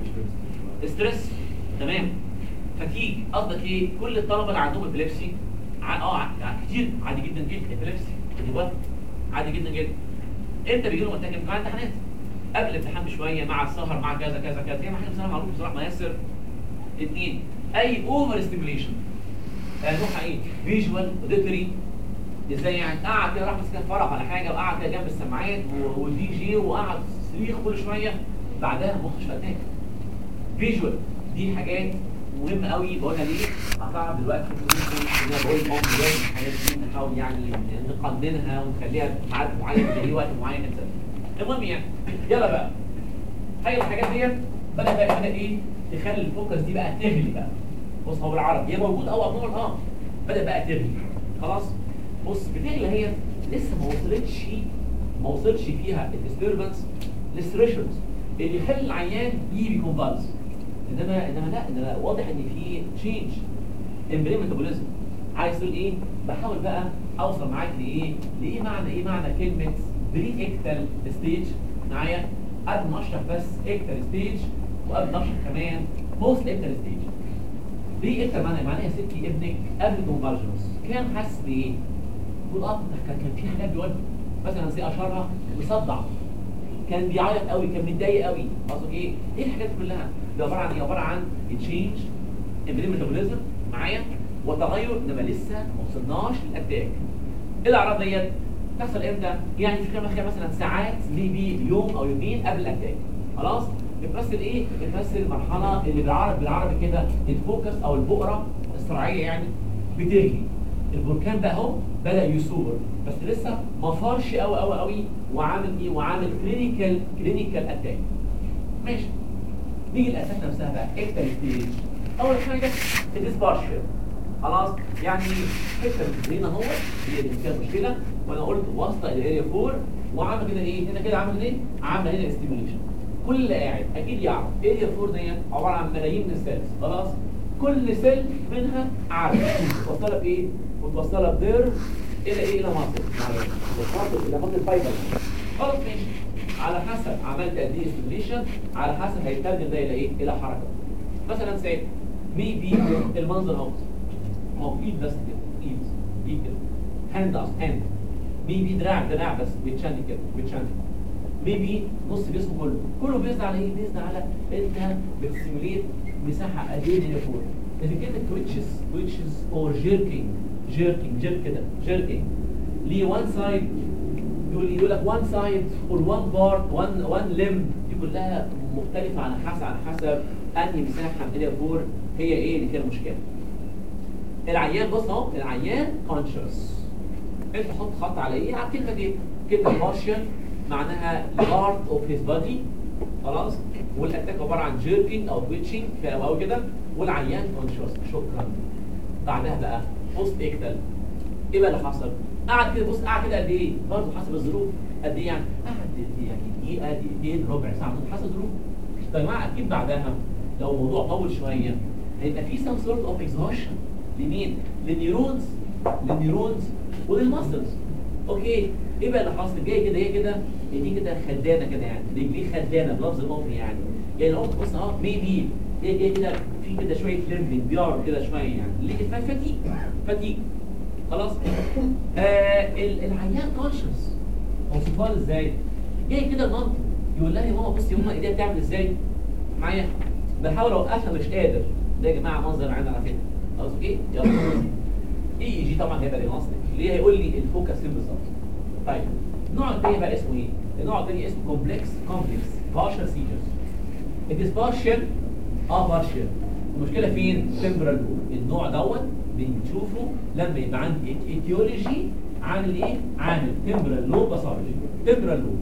ستريس تمام فتيج قصدك ايه كل الطلبه اللي عندهم ابيليبسي اه ع- كتير عادي جدا جدا ابيليبسي دلوقتي عادي جدا جدا امتى بيجي لهم اتاك مع امتحانات قبل الامتحان بشويه مع السهر مع كذا كذا كذا هي حاجه بصراحه معروف بصراحه ميسر اثنين اي اوفر ستيميوليشن نوعها ايه فيجوال اوديتوري ازاي يعني قعد كده راح مسك فرح على حاجه وقعد كده جنب السماعات و- والدي جي وقعد صريخ كل شويه بعدها مخ مش اتاك فيجوال دي حاجات مهمه قوي بقولها ليه هتعرف دلوقتي في الفيديو ان انا بقول اه لازم الحاجات دي نحاول يعني نقننها ونخليها في ميعاد معين في وقت معين etc. المهم يعني يلا بقى هاي الحاجات ديت بدا بقى بدا ايه تخلي الفوكس دي بقى تغلي بقى بص هو بالعربي هي موجود اه ابنور اه بدا بقى تغلي خلاص بص بتغلي هي لسه ما وصلتش ما وصلش فيها الديستربنس للثريشولدز اللي يخلي العيان يجي كونفالس انما انما لا انما واضح ان في تشينج امبرين ميتابوليزم عايز تقول ايه بحاول بقى اوصل معاك لايه لايه معنى ايه معنى كلمه بري اكتال ستيج معايا قبل ما اشرح بس اكتال ستيج وقبل ما اشرح كمان بوست اكتال ستيج بري اكتال معنى معناها يا ستي ابنك قبل كونفالجنس كان حاسس بايه؟ يقول اه كان كان في حاجات بيقول مثلا زي اشهرها مصدع كان بيعيط قوي كان متضايق قوي قصدك ايه؟ ايه الحاجات دي كلها؟ دي عباره عن ايه؟ عباره عن تشينج امبرين ميتابوليزم معايا وتغير انما لسه ما وصلناش للاتاك ايه الاعراض ديت تحصل امتى؟ يعني في خلال مثلا ساعات ميبي يوم او يومين قبل الاتاك خلاص؟ بتمثل ايه؟ بتمثل المرحله اللي بالعربي بالعربي كده الفوكس او البؤره الصراعيه يعني بتغلي البركان بقى اهو بدا يثور بس لسه ما فارش قوي قوي قوي وعامل ايه؟ وعامل كلينيكال كلينيكال اتاك ماشي نيجي الاساس نفسها بقى اكتر ستيج اول حاجه الديسبارشن خلاص يعني حته من البرين اهو هي اللي فيها مشكله وانا قلت واسطه الاريا 4 وعامل كده ايه هنا كده عامل ايه عامل هنا استيميوليشن كل اللي قاعد اكيد يعرف اريا 4 ديت عباره عن ملايين من السيلز خلاص كل سيل منها عارف متوصله بايه متوصله بدير الى ايه الى مصر مصر الى مصر فايبر خلاص ماشي على حسب عملت قد ايه استيميوليشن على حسب هيترجم ده الى ايه الى حركه مثلا سي مي بي المنظر اهو هو ايد بس كده ايد ايد كده هاند اصلا هاند مي بي دراع دراع بس بيتشنج كده بيتشنج ميبي نص جسمه كله كله بيزد على ايه بيزد على انت بتسيموليت مساحه قد ايه هنا فوق لكن كلمه تويتشز تويتشز اور جيركينج جيركينج جيرك كده جيركينج ليه وان سايد يقول يقول لك وان سايد اور وان بارت وان وان ليم دي كلها مختلفه على حسب على حسب انهي مساحه من هنا فوق هي ايه اللي فيها المشكله العيان بص اهو العيان كونشس انت حط خط على ايه على الكلمه دي كلمه بارشل معناها part of his body خلاص والاتاك عباره عن جيركينج او تويتشنج فاهم قوي كده والعيان كونشس شكرا بعدها بقى بوست اكتل ايه بقى اللي حصل؟ قعد كده بص قعد كده قد ايه؟ برضه حسب الظروف قد ايه يعني؟ قعد يعني دقيقه دقيقتين ربع ساعه حسب الظروف طيب يا جماعه اكيد بعدها لو الموضوع طول شويه هيبقى في some sort of exhaustion لمين؟ للنيورونز للنيورونز وللمسلز اوكي ايه بقى اللي حاصل جاي كده هي كده دي كده خدانه كده يعني رجليه خدانه بلفظ الامر يعني يعني لو بص اهو ميبي ايه ايه كده في كده شويه ليمبنج بيعرض كده شويه يعني ليه فتيج فتيج خلاص آه ال- العيان كونشس اوصفها له ازاي؟ جاي كده المنطق يقول لها يا ماما بصي ماما ايديها بتعمل ازاي؟ معايا بحاول اوقفها مش قادر ده يا جماعه منظر عين على كده خلاص اوكي يلا اي جي طبعا هيبقى ديagnostic ليه هيقول لي الفوكس فين بالظبط طيب النوع الثاني بقى اسمه ايه النوع الثاني اسمه كومبلكس كومبلكس partial seizures it is partial اه partial المشكله فين temporal lobe النوع دوت بنشوفه لما يبقى عندي etiology عامل ايه عامل temporal lobe pathology temporal lobe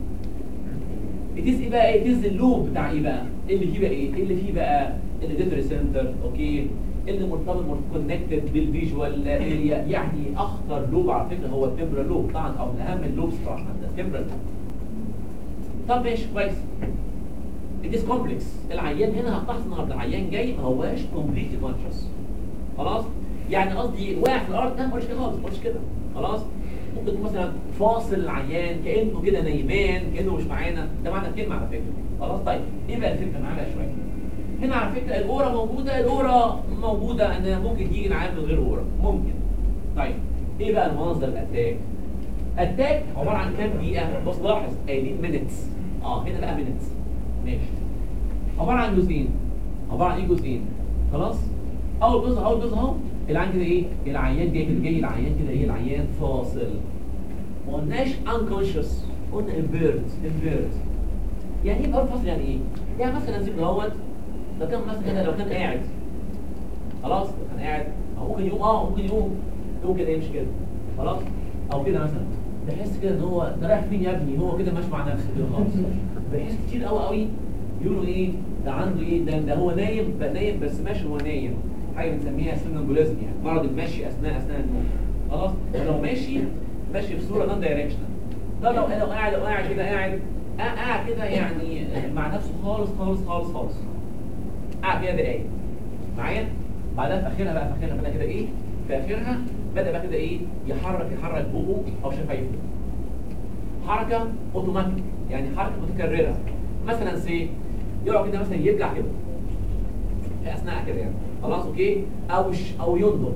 it is ايه بقى ايه it is اللوب بتاع ايه بقى إيه اللي فيه بقى ايه إيه اللي فيه بقى الديتري سنتر اوكي اللي مرتبط كونكتد بالفيجوال اريا يعني اخطر لوب على فكره هو التمبرال لوب طبعا او من اهم اللوبس طبعا ده التمبرال لوب طب ماشي كويس اتس كومبلكس العيان هنا هتلاحظ النهارده العيان جاي ما هواش كومبليتلي كونشس خلاص يعني قصدي واقع في الارض لا ما قلتش كده خالص ما قلتش كده خلاص ممكن تكون مثلا فاصل العيان كانه كده نايمان كانه مش معانا ده معنى الكلمه على فكره خلاص طيب ايه بقى الفكره معانا بقى شويه هنا على فكره الاورا موجوده الاورا موجوده ان ممكن يجي العيان من غير اورا ممكن طيب ايه بقى المنظر الاتاك اتاك عباره عن كام دقيقه بص لاحظ قايلين مينتس اه هنا بقى مينتس ماشي عباره عن جزئين عباره عن ايه جزئين خلاص اول جزء اول جزء اهو العيان كده ايه العيان جاي كده جاي العيان كده ايه العيان فاصل ما قلناش unconscious قلنا impaired impaired يعني ايه بقول فاصل يعني ايه يعني مثلا زي دوت لو كان مثلا كده لو كان قاعد خلاص لو كان قاعد او ممكن يقوم اه ممكن يقوم يقوم كده يمشي كده خلاص او كده مثلا بحس كده ان هو ده رايح فين يا ابني هو كده ماشي مع نفسه كده خالص بحس كتير قوي قوي يقولوا ايه ده عنده ايه ده, ده هو نايم بقى نايم بس ماشي هو نايم حاجه بنسميها سيمنبوليزم يعني مرض المشي اثناء اثناء النوم خلاص لو ماشي ماشي في صوره نون دايركشنال ده لو لو قاعد لو قاعد كده قاعد قاعد كده يعني مع نفسه خالص خالص خالص خالص قاعد كده دقايق معايا بعدها في اخرها بقى في اخرها بدا كده ايه في اخرها بدا بقى كده ايه يحرك يحرك بقه او شفايفه حركه اوتوماتيك يعني حركه متكرره مثلا سي يقعد كده مثلا يرجع كده في اثناء كده يعني خلاص اوكي او ش... او ينضم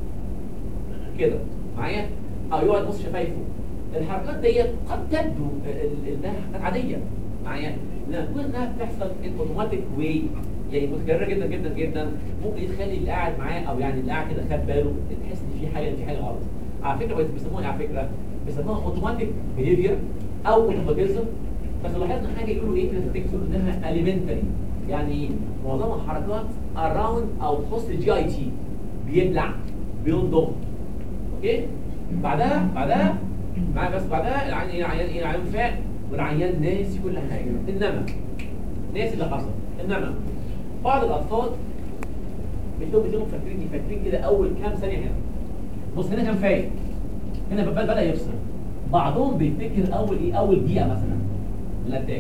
كده معايا او يقعد يبص شفايفه الحركات ديت قد تبدو ال- انها حركات عاديه معايا لما تكون انها بتحصل ان اوتوماتيك واي يعني متكرره جدا جدا جدا ممكن تخلي اللي قاعد معاه او يعني اللي قاعد كده خد باله تحس ان في حاجه في حاجه غلط على فكره بس بيسموها إيه على فكره بيسموها اوتوماتيك بيهيفير او اوتوماتيزم بس لاحظنا حاجه يقولوا ايه كده في التكست يقولوا انها اليمنتري يعني معظمها حركات اراوند او تخص الجي اي تي بيبلع بينضم اوكي بعدها بعدها معايا بس بعدها العيان ايه العيان ايه العيان فاق والعيان ناسي كل حاجه انما ناسي اللي حصل انما بعض الاطفال بتلاقوا بتلاقوا فاكرين فاكرين كده اول كام ثانيه هنا بص هنا كان فايق هنا بدا بدا يفصل بعضهم بيفتكر اول ايه اول دقيقه مثلا من الاتاك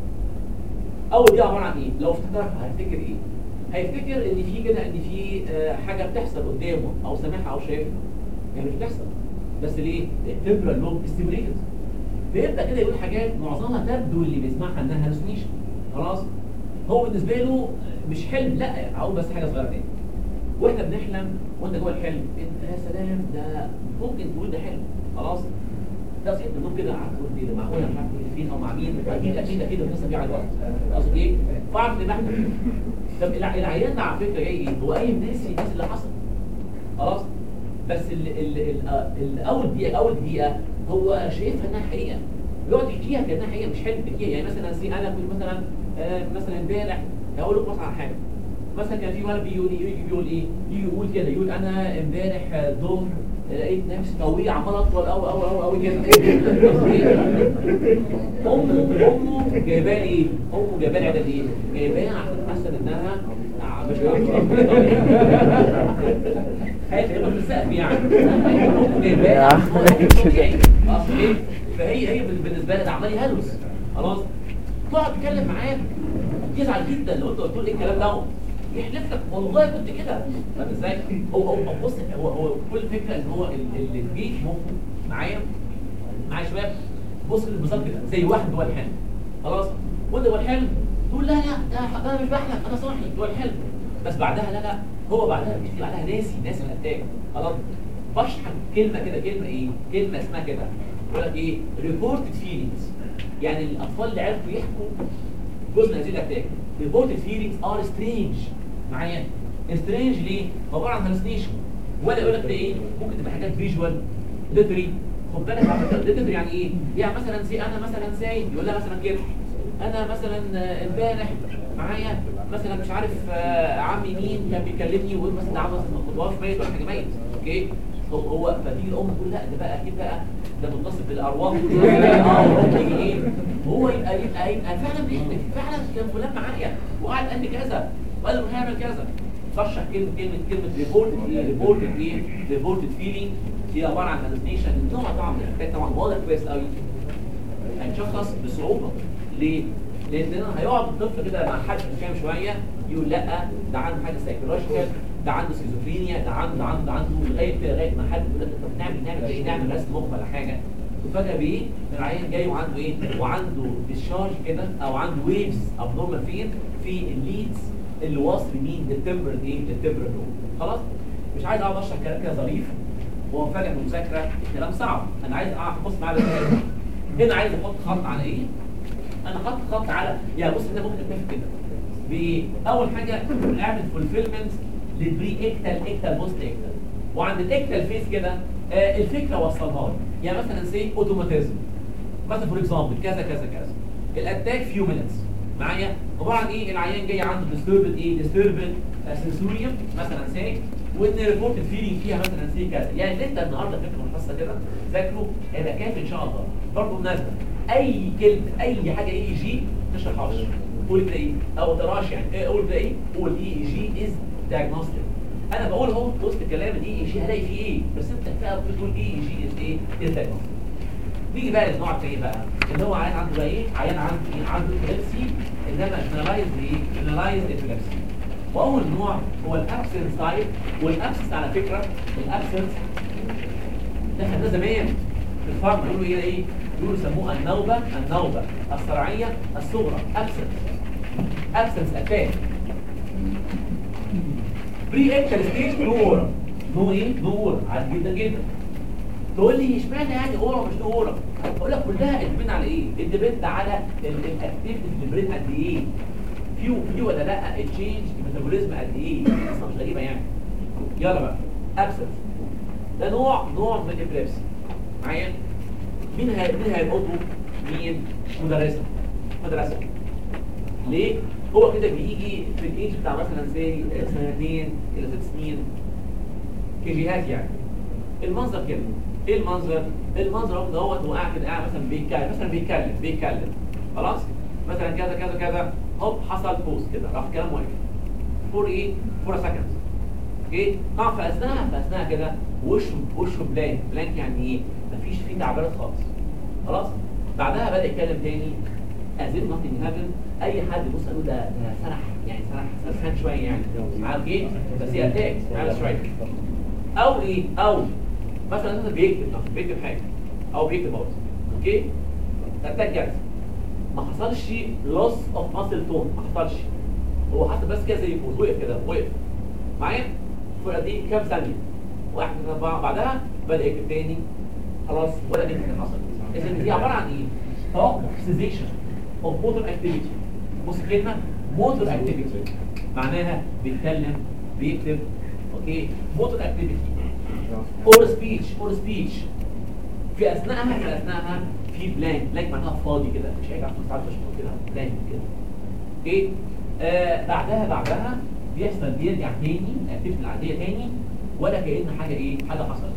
اول دقيقه عباره عن ايه لو افتكرها هيفتكر ايه هيفتكر ان في كده ان في آه، حاجه بتحصل قدامه او سامعها او شايفها يعني مش بتحصل بس ليه التمبرال لوب ستيموليتد بيبدا كده يقول حاجات معظمها تبدو اللي بيسمعها انها هلوسينيشن خلاص هو بالنسبه له مش حلم لا اقول بس حاجه صغيره تاني واحنا بنحلم وانت جوه الحلم انت يا سلام ده ممكن تقول ده حلم خلاص ده صحيت من النوم كده قعدت قلت ايه ده معقوله مش عارف كنت فين او مع مين اكيد اكيد اكيد القصه دي على الوقت اقصد ايه؟ فاعرف ان احنا طب الع- العيان ده على فكره جاي ايه؟ هو قايم ناسي ناسي اللي حصل خلاص بس ال ال ال ال اول دقيقه اول دقيقه هو شايفها انها حقيقه بيقعد يحكيها كانها حقيقه مش حلم بيحكيها يعني مثلا زي انا كنت مثلا آه مثلا امبارح هقول لكم مثلا على حاجه مثلا كان في ولد بيقول يجي بيقول ايه يجي يقول كده يقول انا امبارح الظهر لقيت نفسي طويل عمال اطول قوي قوي قوي قوي كده امه امه جايباه لي ايه؟ امه جايباه لي عدد ايه؟ جايباه عشان تحسن انها آه، مش خايف يبقى في السقف يعني امه جايباه عشان هو يبقى طبيعي. اصل ايه؟ فهي هي بالنسبه لي ده عمال يهلوس خلاص تقعد تتكلم معاه يزعل جدا لو انت قلت له ايه الكلام ده يحلف لك والله كنت كده فاهم ازاي؟ هو هو هو بص هو هو كل الفكره ان هو ال- اللي جه في مخه معايا معايا يا شباب بص بالظبط كده زي واحد جوه الحلم خلاص وانت جوه الحلم تقول لا لا ده ده انا مش بحلم انا صاحي جوه الحلم بس بعدها لا لا هو بعدها بيجي بعدها ناسي ناسي الاتاك خلاص بشحن كلمه كده كلمه ايه؟ كلمه اسمها كده يقول لك ايه؟ ريبورتد فيلينجز يعني الاطفال اللي عرفوا يحكوا جزء من هذه الاتاك reported feelings are strange معايا strange ليه؟ عباره عن hallucination ولا يقول لك ده ايه؟ ممكن تبقى حاجات فيجوال ليتري خد بالك على فكره ليتري يعني ايه؟ يعني مثلا زي انا مثلا سايق يقول لها مثلا كده انا مثلا آه، امبارح معايا مثلا مش عارف آه، عمي مين كان بيكلمني ويقول مثلا ده عم مثلا متوفى ميت ولا حاجه ميت اوكي هو هو فتيجي الام تقول لا ده بقى اكيد بقى ده متصل بالارواح اه يجي ايه هو يبقى يبقى يبقى فعلا بيحلف فعلا كان فلان معايا وقعد قال لي كذا وقال له هيعمل كذا رشح كلمه كلمه كلمه ريبورت ريبورت ايه ريبورتد فيلينج هي عباره عن هالوسينيشن النوع طبعا من الحاجات طبعا واضح كويس قوي هيتشخص بصعوبه ليه؟ لان أنا هيقعد الطفل كده مع حد فاهم شويه يقول لا ده عنده حاجه سايكولوجيكال ده عنده سكيزوفرينيا ده عنده عنده عنده لغايه لغايه ما حد يقول لك طب نعمل نعمل ايه نعمل رسم مخ ولا حاجه وفجاه بايه العيان جاي وعنده ايه وعنده ديشارج كده او عنده ويفز ابنورمال فين في الليدز اللي واصل مين للتمبر ايه للتمبر خلاص مش عايز اقعد اشرح كلام كده ظريف وهو فجاه في المذاكره الكلام صعب انا عايز اقعد بص معايا بالآخر. هنا عايز احط خط على ايه انا حاطط خط على يعني بص هنا ممكن نتفق كده بايه اول حاجه اعمل فولفيلمنت للبري اكتال اكتال بوست اكتال وعند الاكتال فيس كده آه الفكره وصلها لي يعني مثلا سي اوتوماتيزم مثلا فور اكزامبل كذا كذا كذا الاتاك فيو مينتس معايا عباره عن ايه العيان جاي عنده ديستربد ايه ديستربد سنسوريوم مثلا سي وان ريبورتد فيلينج فيها مثلا سي كذا يعني اللي انت النهارده فاكره من الحصه كده ذاكره هيبقى كافي ان شاء الله برضه مناسبه اي كلمه اي حاجه اي جي ما تشرحهاش قول كده ايه او تراش يعني إيه قول كده ايه قول اي جي از دايجنوستيك انا بقول اهو في وسط الكلام الاي اي جي هلاقي فيه ايه بس انت بقى بتقول اي اي جي از ايه از دايجنوستيك نيجي بقى للنوع الثاني بقى اللي هو عيان عنده بقى ايه عيان عنده ايه عنده ابيليبسي انما جنرالايز ايه جنرالايز ابيليبسي واول نوع هو الابسنس تايب والابسنس على فكره الابسنس ده خدناه زمان في الفارم يقولوا ايه ايه يقولوا يسموها النوبه النوبه الصرعيه الصغرى ابسنس ابسنس اتاك بري اكتر ستيج نو اورا نو ايه نو اورا عادي جدا جدا تقول لي اشمعنى يعني اورا مش نو اورا اقول لك كلها ادبين على ايه ادبين على الاكتيفيتي في البرين قد ايه فيو فيو ولا لا التشينج الميتابوليزم قد ايه اصلا مش غريبه يعني يلا بقى ابسنس ده نوع نوع من الابليبسي معايا مين هي مين هيلقطه مين مدرسه مدرسه ليه هو كده بيجي في الايج بتاع مثلا زي سنتين الى ست سنين كيجيهات يعني المنظر كده ايه المنظر المنظر هو دوت هو قاعد كده قاعد مثلا بيتكلم مثلا بيتكلم بيتكلم خلاص مثلا كذا كذا كذا هوب حصل بوست كده راح كلام واقف فور ايه فور سكند اوكي طبعا في اثناء في اثناء كده وشه وشه بلانك بلانك يعني ايه مفيش فيه تعبيرات خالص خلاص بعدها بدا يتكلم تاني ازيد نوتنج هابن اي حد يبص يقول ده ده سرح يعني سرح سرحان شويه يعني عارف ايه بس هي اتاك عارف شويه او ايه او مثلا مثلا بيكتب بيكتب حاجه او بيكتب برضه اوكي اتاك جاز ما حصلش لوس اوف ماسل تون ما حصلش هو حتى بس كده زي يفوز وقف كده وقف معايا الفرقه دي كام ثانيه واحد اتنين اربعه بعدها بدا يكتب تاني خلاص ولا دي حاجه حصلت اذا هي عباره عن ايه توقف سيزيشن اوف موتور اكتيفيتي بص الكلمه موتور اكتيفيتي معناها بيتكلم بيكتب اوكي موتور اكتيفيتي اور سبيتش اور سبيتش في اثناءها في اثناءها في بلانك بلانك معناها فاضي كده مش هيك عشان ساعات بشوف كده بلانك كده اوكي آه بعدها بعدها بيحصل بيرجع تاني الاكتيفيتي العاديه تاني ولا كأن حاجه ايه حاجه حصلت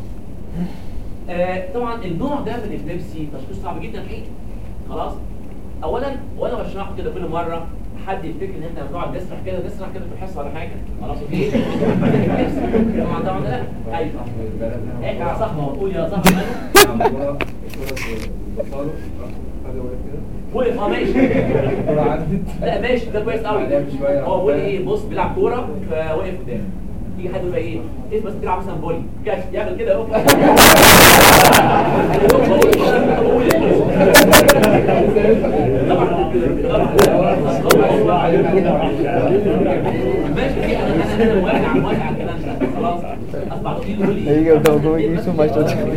آه طبعا النوع ده من الابليبسي تشخيص صعب جدا حقيقي خلاص اولا وانا بشرح كده كل مره حد يفتكر ان احنا بنقعد نسرح كده نسرح كده في الحصه ولا حاجه خلاص اوكي طبعا طبعا لا ايوه ايه يا صاحبي قول يا صاحبي ماله وقف اه ماشي لا ماشي ده كويس قوي هو بيقول ايه بص بيلعب كوره فوقف قدام يجي حد يقول ايه ايه بس بيلعب مثلا بولي كاش يعمل كده اهو ماشي دي انا انا انا موافق موافق على الكلام ده خلاص اصبح تقول يقول لي Aí eu tô com isso, mas tô te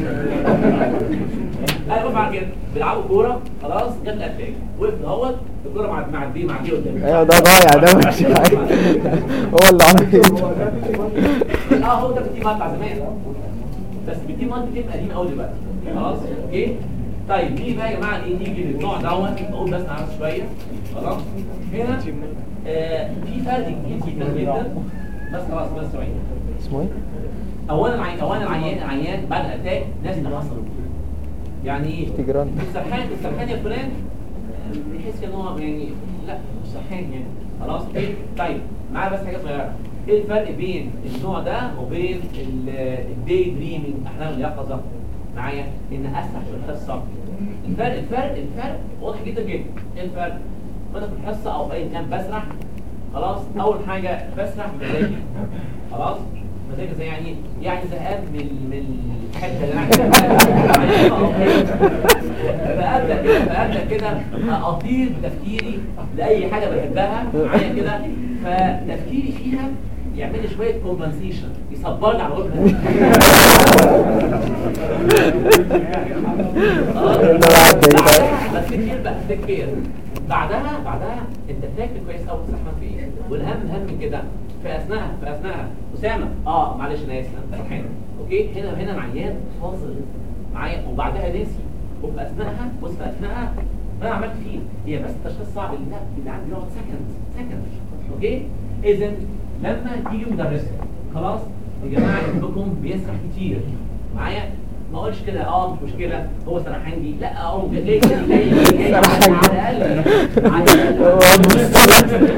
ايوه مع كده بيلعبوا كوره خلاص جت الاتاك وقف اهوت الكوره مع مع دي مع دي قدام ايوه ده ضايع ده مش عارف. هو اللي عمل اه هو ده التيم بتاع زمان بس التيم مالتي تيم قديم قوي دلوقتي خلاص اوكي طيب نيجي بقى يا جماعه ايه نيجي للنوع دوت نقول بس نعرف شويه خلاص هنا آه في فرق كبير جدا جدا بس خلاص بس ثواني اسمه ايه؟ اولا العي... اولا العيان العيان بعد الاتاك لازم يحصل يعني ايه؟ تجران. السرحان السرحان يا فلان آه، بيحس ان هو يعني لا مش سرحان يعني خلاص ايه طيب معايا بس حاجه صغيره ايه الفرق بين النوع ده وبين الداي دريمينج احلام اليقظه معايا ان اسرح في الحصه الفرق الفرق الفرق واضح جدا جدا ايه الفرق؟ وانا في الحصه او في اي مكان بسرح خلاص اول حاجه بسرح بمزاجي خلاص مزاجي زي يعني يعني زهقان من من الحته اللي انا قاعد فابدا كده فابدا كده اطير بتفكيري لاي حاجه بحبها معايا كده فتفكيري فيها يعمل لي شويه كومبنسيشن يصبرني على الغرفه ده بعد ده بعدها بفتكر بقى بفتكر بعدها بعدها انت فاكر كويس قوي تستحمل في ايه والاهم اهم من كده في اثناءها في اثناءها اسامه اه معلش انا اسف انا فرحان اوكي هنا هنا العيان فاصل معايا وبعدها ناسي وفي اثناءها بص في اثناءها انا عملت فيه هي بس تشخيص صعب اللي لا اللي عندي يقعد سكند سكند اوكي اذا لما تيجي مدرسه خلاص يا جماعه ابنكم بيسرح كتير معايا ما اقولش كده اه مش مشكله هو سرحان دي لا اه ليه ليه ليه ليه على الاقل على الاقل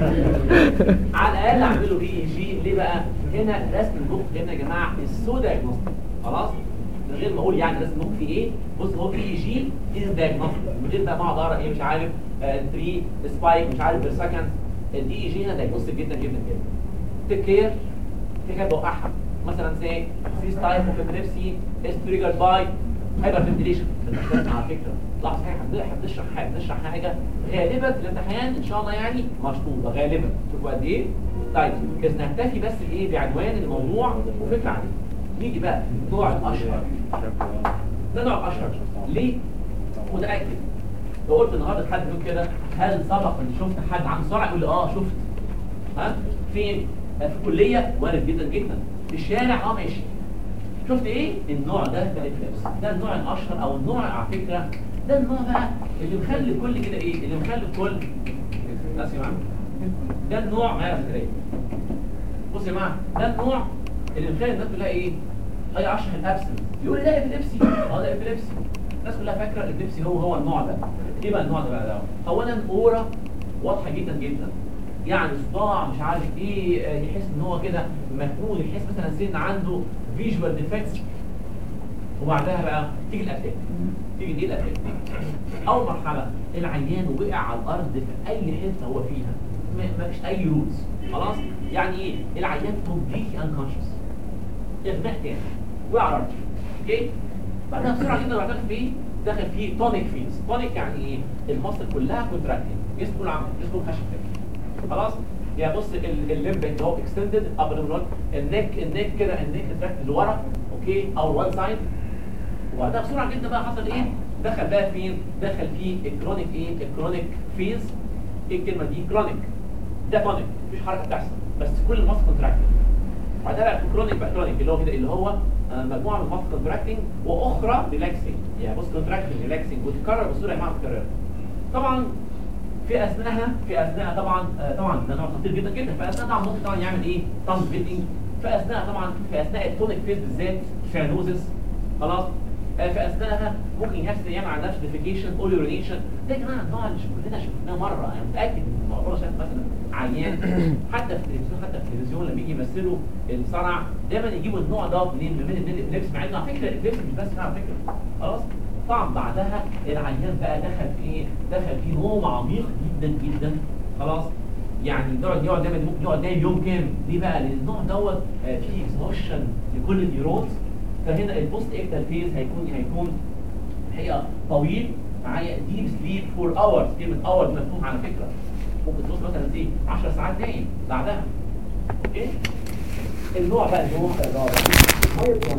على الاقل اعمله بي اي جي ليه بقى هنا رسم المخ هنا يا جماعه السو دايجنوستيك خلاص من غير ما اقول يعني رسم المخ فيه ايه بص هو بي اي جي از دايجنوستيك من غير بقى ما اقعد اقرا ايه مش عارف 3 سبايك مش عارف بير سكند الدي اي جي هنا دايجنوستيك جدا جدا جدا تيك كير في حاجه بوقعها مثلا زي سيس تايب اوف ابيليبسي از تريجرد باي هايبر فنتيليشن على فكره لاحظ حاجه احنا بنشرح حاجه بنشرح حاجه غالبا في الامتحان ان شاء الله يعني مشطوبه غالبا شوفوا قد ايه طيب اذا نكتفي بس بايه بعنوان الموضوع وفكره عنه نيجي بقى النوع الاشهر ده نوع الاشهر ليه متاكد لو قلت النهارده لحد يقول كده هل سبق ان شفت حد عنده صرع يقول لي اه شفت ها فين في الكليه وارد جدا جدا في الشارع اه ماشي شفت ايه النوع ده من الابليبس ده النوع الاشهر او النوع على فكره ده النوع بقى اللي مخلي الكل كده ايه اللي مخلي الكل ناس يا جماعه ده النوع معايا يا فكريه بص يا جماعه ده النوع اللي مخلي الناس كلها ايه اي اشرح الابسنت يقول لي ده ابيليبسي اه ده ابيليبسي الناس كلها فاكره الابيليبسي هو هو النوع ده ايه بقى النوع ده بقى ده اولا اورا واضحه جدا جدا يعني صداع مش عارف ايه آه، يحس ان هو كده مهمول يحس مثلا سن عنده فيجوال ديفكتس وبعدها بقى تيجي الاتاك تيجي دي الاتاك اول مرحله العيان وقع على الارض في اي حته هو فيها ما ما فيش اي روتس خلاص يعني ايه العيان كومبليتلي انكونشس اغماء تاني وقع على الارض اوكي بعدها بسرعه جدا بعدها في ايه داخل فيه تونيك فيز تونيك يعني ايه المصل كلها كونتراكتنج جسمه كله عامل جسمه خشب كده خلاص يعني بص ال- الليمب اللي هو اكستندد ابر النك النك كده النك تراكت لورا اوكي او وان سايد وبعدها بسرعه جدا بقى حصل ايه دخل بقى فين دخل في الكرونيك ايه الكرونيك فيز ايه الكلمه دي كرونيك ده كرونيك مفيش حركه بتحصل بس كل المصل كونتراكتنج بعدها بقى الكرونيك بقى كرونيك اللي هو كده اللي هو آه، مجموعه من المصل كونتراكتنج واخرى ريلاكسنج يعني بص كونتراكتنج ريلاكسنج وتتكرر بصوره يا جماعه متكرره طبعا في اثناءها في اثناء طبعا آه، طبعا ده نوع خطير جدا جدا في اثناء طبعا ممكن طبعا يعمل ايه تانج بيتنج في اثناء طبعا في اثناء التونيك فيز بالذات سيانوزس خلاص آه، في اثناءها ممكن يحصل يعمل على نفس ديفيكيشن اوليورينيشن ده يا جماعه النوع اللي كلنا شفناه مره انا متاكد ان الموضوع ده شايف مثلا عيان حتى في التلفزيون حتى في التلفزيون لما يجي يمثلوا الصرع دايما يجيبوا النوع ده منين من من الابليبس مع انه على فكره الابليبس مش بس على فكره خلاص طبعا بعدها العيان بقى دخل في ايه؟ دخل في نوم عميق جدا جدا خلاص يعني يقعد يقعد دايما ممكن يقعد نايم يوم كامل ليه بقى؟ لان النوع دوت آه، فيه اكسهوشن لكل النيورونز فهنا البوست اكتال فيز هيكون هيكون الحقيقه طويل معايا ديب سليب فور اورز كلمه اورز مفهوم على فكره ممكن توصل مثلا ايه 10 ساعات نايم بعدها اوكي النوع بقى النوع الرابع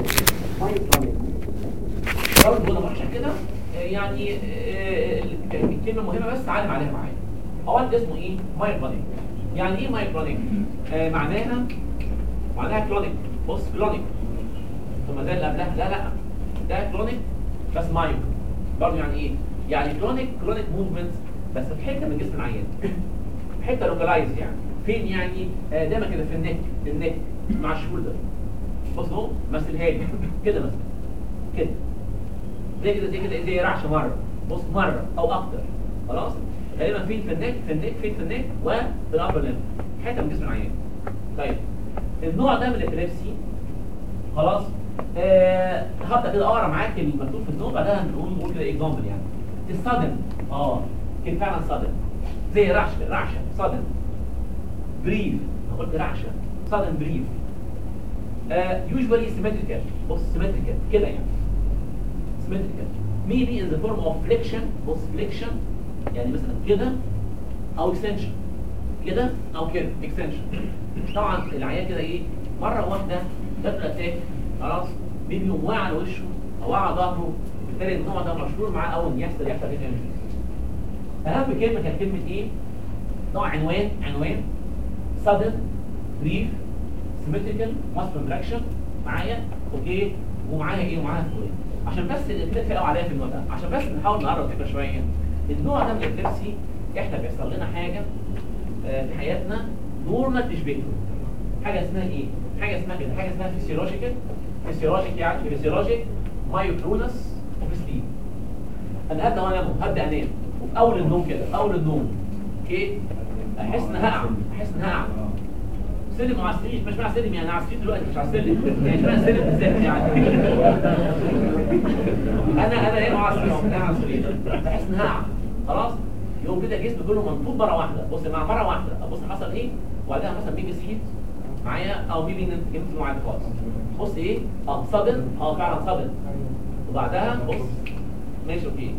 برضه انا عشان كده آه، يعني آه، الكلمه مهمه بس تعلم عليها معايا اولا ده اسمه ايه مايكرونيك يعني ايه مايكرونيك آه معناها معناها كلونيك بص كلونيك ثم زي اللي قبلها لا لا ده كلونيك بس مايو برضه يعني ايه يعني كلونيك كلونيك موفمنت بس في حته من جسم العيان حته لوكالايز يعني فين يعني آه دايما كده في النك في النك مع الشولدر بص اهو مثلها لي كده مثلا كده زي كده زي كده زي رعشه مره بص مره او اكتر خلاص غالبا فين في النك في النك فين في النك وفي الابر ليم حته من جسم العيان طيب النوع ده من الابيليبسي خلاص آه هبدا كده اقرا معاك المكتوب في النوت بعدها نقول نقول كده اكزامبل يعني الصدم اه كان فعلا صدم زي رعشه رعشه صدم بريف أنا قلت رعشه صدم بريف يوجوالي سيمتريكال بص سيمتريكال كده يعني symmetrical maybe in the form of flexion بص flexion يعني مثلا كده او extension كده او كده extension طبعا العيان كده ايه مره واحده جات له اتاك خلاص بيبي يقوم واقع على وشه او واقع على ظهره بالتالي النوع ده مشهور معاه اول ان يحصل يحصل ايه اهم كلمه كانت كلمه ايه؟ نوع عنوان عنوان sudden brief symmetrical muscle contraction معايا اوكي ومعايا ايه ومعايا فلويد عشان بس الاتفاق قوي عليا في النوع ده عشان بس نحاول نقرب الفكره شويه النوع ده من الابليبسي احنا بيحصل لنا حاجه آه، في حياتنا نورمال تشبهه حاجه اسمها ايه حاجه اسمها كده حاجه اسمها فيسيولوجيكال فيسيولوجيك يعني فيسيولوجيك مايوكرونس اوف سليب انا هبدا وانا انام هبدا انام وفي اول النوم كده في اول النوم اوكي احس ان هقع احس ان هقع سلم على السرير مش مع سلم يعني على السرير دلوقتي مش على السلم يعني اسمها سلم بالذات يعني انا انا هنا على السرير انا على السرير بحس ان هقع خلاص يقوم كده جسمي كله منطوب مره واحده بص مع مره واحده ابص حصل ايه وبعدها مثلا بيبي صحيت معايا او بيبي نمت نمت معايا خالص بص ايه اه صدم اه فعلا صدم وبعدها بص ماشي اوكي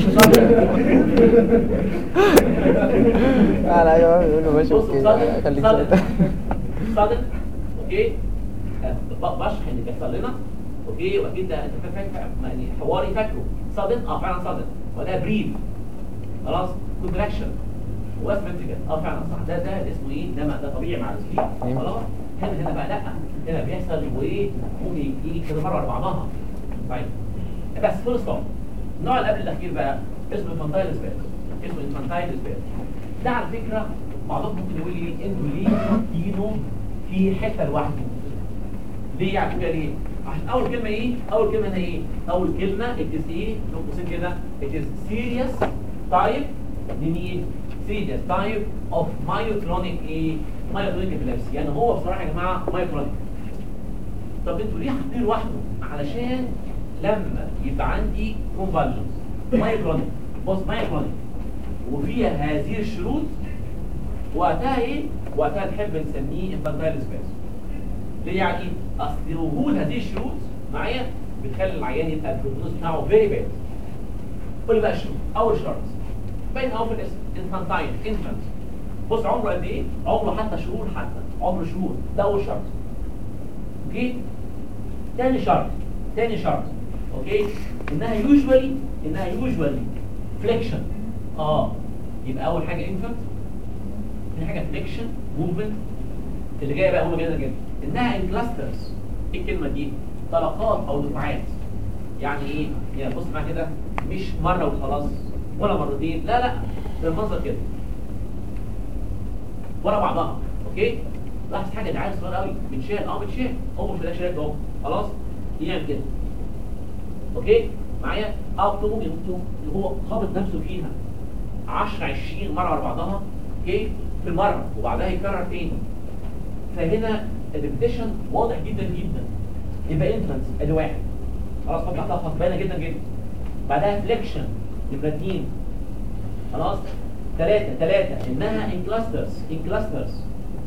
لا ايوه يقول له ماشي بص اوكي صادق خليك صادق ساكت. صادق اوكي آه، ب- بشرح اللي بيحصل لنا اوكي واكيد ده انت فاكر فاكر- يعني حواري فاكره صادق اه فعلا صادق ولا بريف خلاص كونتراكشن واسمنتجن اه فعلا صح ده ده اسمه ايه ده ما- ده طبيعي مع السليب أيوة. خلاص هنا هنا بقى لا هنا بيحصل وايه ممكن يجي كده مره ورا بعضها طيب بس فول ستوب النوع اللي قبل الاخير بقى اسمه انفانتايل سبير اسمه انفانتايل سبير ده على فكره بعضهم ممكن يقول لي انتوا ليه حاطينه في حته لوحده ليه يعني كده ليه عشان اول كلمه ايه اول كلمه هنا ايه اول كلمه it is ايه بين قوسين كده it is serious type لمين serious type of myoclonic ايه myoclonic epilepsy يعني هو بصراحه يا جماعه myoclonic طب انتوا ليه حاطين لوحده علشان لما يبقى عندي convulsions myoclonic بص myoclonic وفيها هذه الشروط وقتها ايه وقتها نحب نسميه infantile spasm ليه يعني اصل وجود هذه الشروط معايا بتخلي العيان يبقى البروجنوز بتاعه فيري باد قول لي بقى الشروط اول شرط باين قوي في الاسم انفانتايل انفانت بص عمره قد ايه عمره حتى شهور حتى عمره شهور ده اول شرط اوكي تاني شرط تاني شرط اوكي انها يوجوالي انها يوجوالي فليكشن اه يبقى اول حاجه انفنت ثاني حاجه فليكشن موفمنت اللي جايه بقى مهمه جدا جدا انها ان كلاسترز ايه الكلمه دي طلقات او دفعات يعني ايه يعني بص معايا كده مش مره وخلاص ولا مرتين لا لا بالمنظر كده ورا بعضها اوكي لاحظ حاجه ده عيل صغير قوي متشال اه متشال هو مش شايل اهو خلاص يعمل كده اوكي معايا اب تو ممكن هو خابط نفسه فيها 10 20 مره ورا بعضها اوكي في المره وبعدها يكرر تاني فهنا الريبيتيشن واضح جدا جدا يبقى انفلنس ادي واحد خلاص خد تحتها خط باينه جدا جدا بعدها فليكشن يبقى اتنين خلاص ثلاثة ثلاثة انها ان كلاسترز ان كلاسترز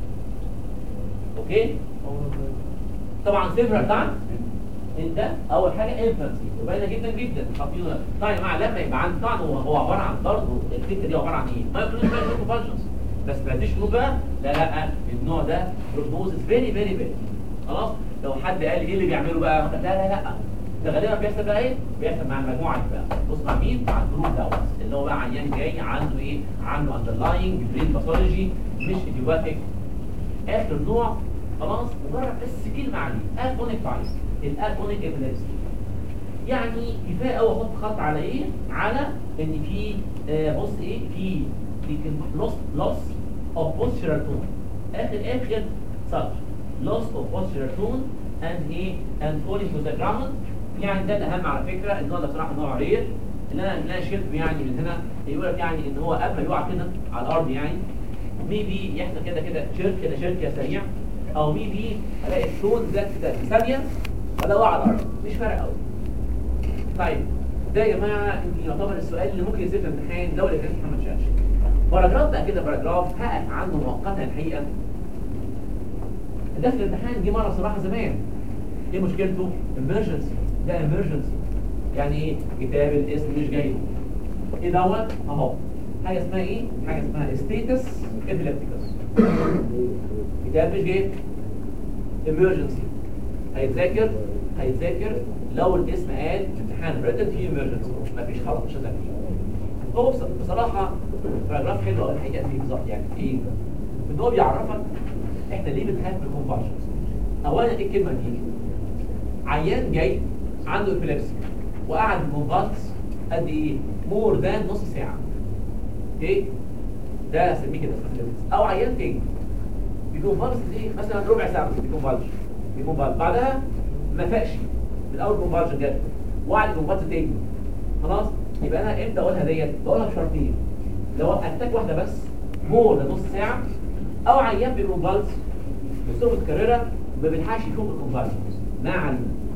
اوكي طبعا سيفرال تايم انت اول حاجه انفانسي وباينه جدا جدا حاطين طيب يا جماعه لما يبقى عند طعن هو هو عباره عن برضه الفكره دي عباره عن ايه؟ مايكرو فانكشنز بس ما تديش بقى لا لا النوع ده بروجنوزس فيري فيري فيري خلاص لو حد قال لي ايه اللي بيعمله بقى لا لا لا ده غالبا بيحصل بقى ايه؟ بيحصل مع المجموعه دي بقى بص مع مين؟ مع الجروب دوت اللي هو بقى عيان جاي عنده ايه؟ عنده اندرلاينج برين باثولوجي مش ايديوباثيك اخر نوع خلاص مجرد بس كلمه عليه الكونيك تايب الالكونيك ابيليبسي يعني كفايه قوي احط خط على ايه على ان في آه بص ايه في في لوس لوس اوف postural tone اخر اخر سطر loss of postural tone and ايه and falling to the ground يعني ده الاهم على فكره النوع ده بصراحه نوع رير اللي انا اللي انا شلته يعني من هنا يقول لك يعني ان هو قبل ما يقع كده على الارض يعني ميبي يحصل كده كده شرك كده شركه سريع او ميبي الاقي التون ده كده في ثانيه ولا وقع على الارض مش فارق قوي طيب ده يا جماعه يمكن يعتبر السؤال اللي ممكن يصير في الامتحان ده ولا كان محمد شاش باراجراف بقى كده باراجراف هقف عنه مؤقتا الحقيقه ده في الامتحان جه مره صراحه زمان ايه مشكلته؟ امرجنسي ده امرجنسي يعني ايه؟ كتاب الاسم مش جايبه ايه دوت اهو حاجه اسمها ايه؟ حاجه اسمها ستيتس ابيليبتيكس كتاب مش جايب امرجنسي هيتذاكر هيتذاكر لو الاسم قال امتحان ريتن فيه امرجنسي مفيش خلاص مش هذاكر هو بص- بصراحه باراجراف حلو قوي الحقيقه فيه بالظبط يعني ايه؟ ان هو بيعرفك احنا ليه بنخاف من الكونفرجنس اولا ايه الكلمه دي؟ عيان جاي عنده ابيليبسي وقعد منغطس قد ايه؟ مور ذان نص ساعه اوكي؟ ده اسميه كده او عيان تاني بيكون فالس ايه؟ مثلا ربع ساعه بيكون فالج بيكون فالج بعدها ما فاقش من اول كونفرجن جت وقعد كونفرجن تاني خلاص؟ يبقى انا امتى اقولها ديت؟ بقولها بشرطين لو اتاك واحده بس مور ذان نص ساعه او عيان بيكون فالس بصوره متكرره ما بيلحقش يفوق الكونفرجنز ما علينا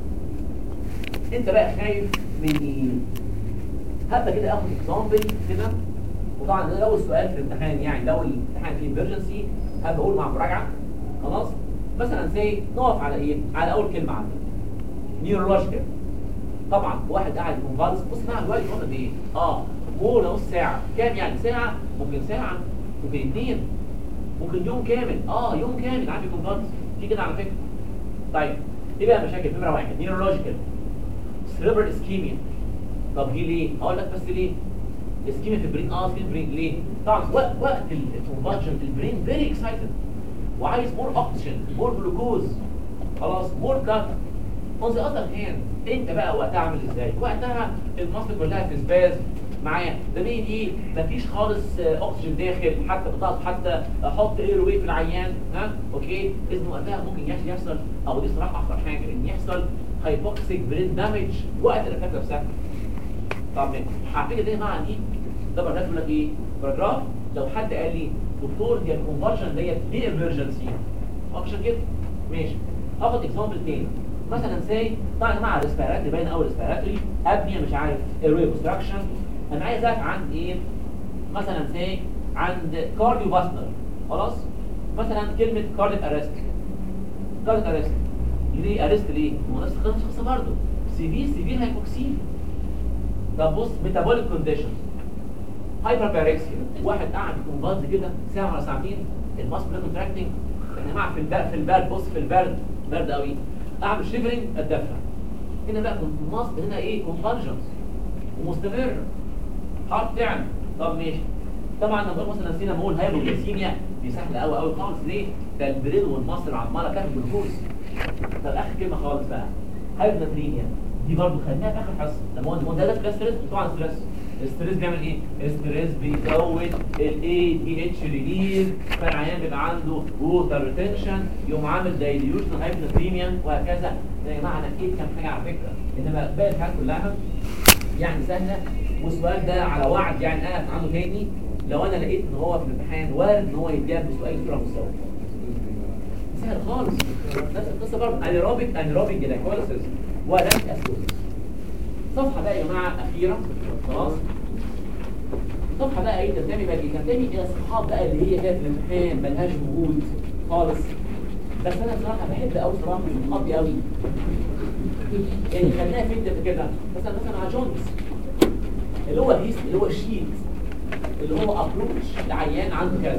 انت بقى خايف من ايه هبدا كده اخد اكزامبل كده وطبعا ده لو السؤال في الامتحان يعني لو الامتحان فيه ايمرجنسي هبقى اقول مع مراجعه خلاص مثلا زي نقف على ايه على اول كلمه عندك نيورولوجيكال طبعا واحد قاعد كونفالس بص بقى الوقت قد ايه اه مور نص ساعه كام يعني ساعه ممكن ساعه ممكن اثنين ممكن يوم كامل اه يوم كامل عندي كونفالس في كده على فكره طيب ايه بقى مشاكل نمره واحد نيورولوجيكال سيربرال اسكيميا طب دي ليه؟ هقول لك بس ليه؟ اسكيميا في البرين اه اسكيميا في البرين ليه؟ طبعا وقت وقت الكونفالجن البرين فيري اكسايتد وعايز مور اوكسجين مور جلوكوز خلاص مور بلاد اون ذا اذر هاند انت بقى وقتها عامل ازاي؟ وقتها المصل كلها في سباز معايا ده مين ايه مفيش خالص آه، اكسجين داخل حتى بطاقه حتى احط اير واي في العيان ها اوكي اذن وقتها ممكن يحصل- يحصل او دي صراحه اخطر حاجه ان يحصل هايبوكسيك برين دامج وقت الاتاك نفسها طب ماشي على فكره دي مع دي ده باراجراف يقول لك ايه باراجراف لو حد قال لي دكتور دي الكونفرجن ديت دي ايمرجنسي عشان كده ماشي اخد اكزامبل تاني مثلا سي طبعا يا جماعه ريسبيراتوري باين اول ريسبيراتوري ابنيه مش عارف ايروي اوبستراكشن انا عايز اقف عند ايه مثلا سي عند كارديو فاسكولار خلاص مثلا كلمه كارديك ارست كارديك ارست ليه ارست ليه؟ ما هو نفس القصه شخص برضه سيفير سيفير هايبوكسيميا طب بص ميتابوليك كونديشن هايبر باركسيا واحد قاعد كونفالز كده ساعه ولا ساعتين الماسك ده كونتراكتنج يا جماعه في البرد في البرد بص في البرد برد قوي اعمل شيفرنج اتدفى هنا بقى مصر هنا ايه كونفرجنس ومستمر حرف فعل طب ماشي طبعا لما نقول مثلا نسينا نقول هايبوجليسيميا دي سهله قوي قوي خالص ليه؟ ده البريد والمصر عماله تاخد جلوكوز طب اخر كلمه خالص بقى هايبوجليسيميا دي برضه خدناها في اخر حصه لما قلنا ده ده ستريس طبعا ستريس الستريس بيعمل ايه؟ الستريس بيزود الاي دي اتش ريليز فالعيان بيبقى عنده ووتر ريتنشن يقوم عامل دايليوشن هايبوجليسيميا وهكذا يا جماعه انا اكيد كام حاجه على فكره انما باقي الحاجات كلها يعني سهله والسؤال ده على وعد يعني انا عنه تاني لو انا لقيت ان هو في الامتحان وارد ان هو يتجاب بسؤال صوره مستوى سهل خالص نفس القصه برضه انيروبيك انيروبيك جلايكوليسيس ولم اسيدوز صفحه بقى يا جماعه اخيره خلاص صفحه بقى ايه تنتمي بقى ايه تنتمي الى الصفحات بقى اللي هي كانت في الامتحان ملهاش وجود خالص بس انا بصراحه بحب قوي صراحه الصفحات دي قوي يعني خليها فين ده كده مثلا مثلا على جونز اللي هو هيست اللي هو الشيت اللي هو ابروتش لعيان عنده كذا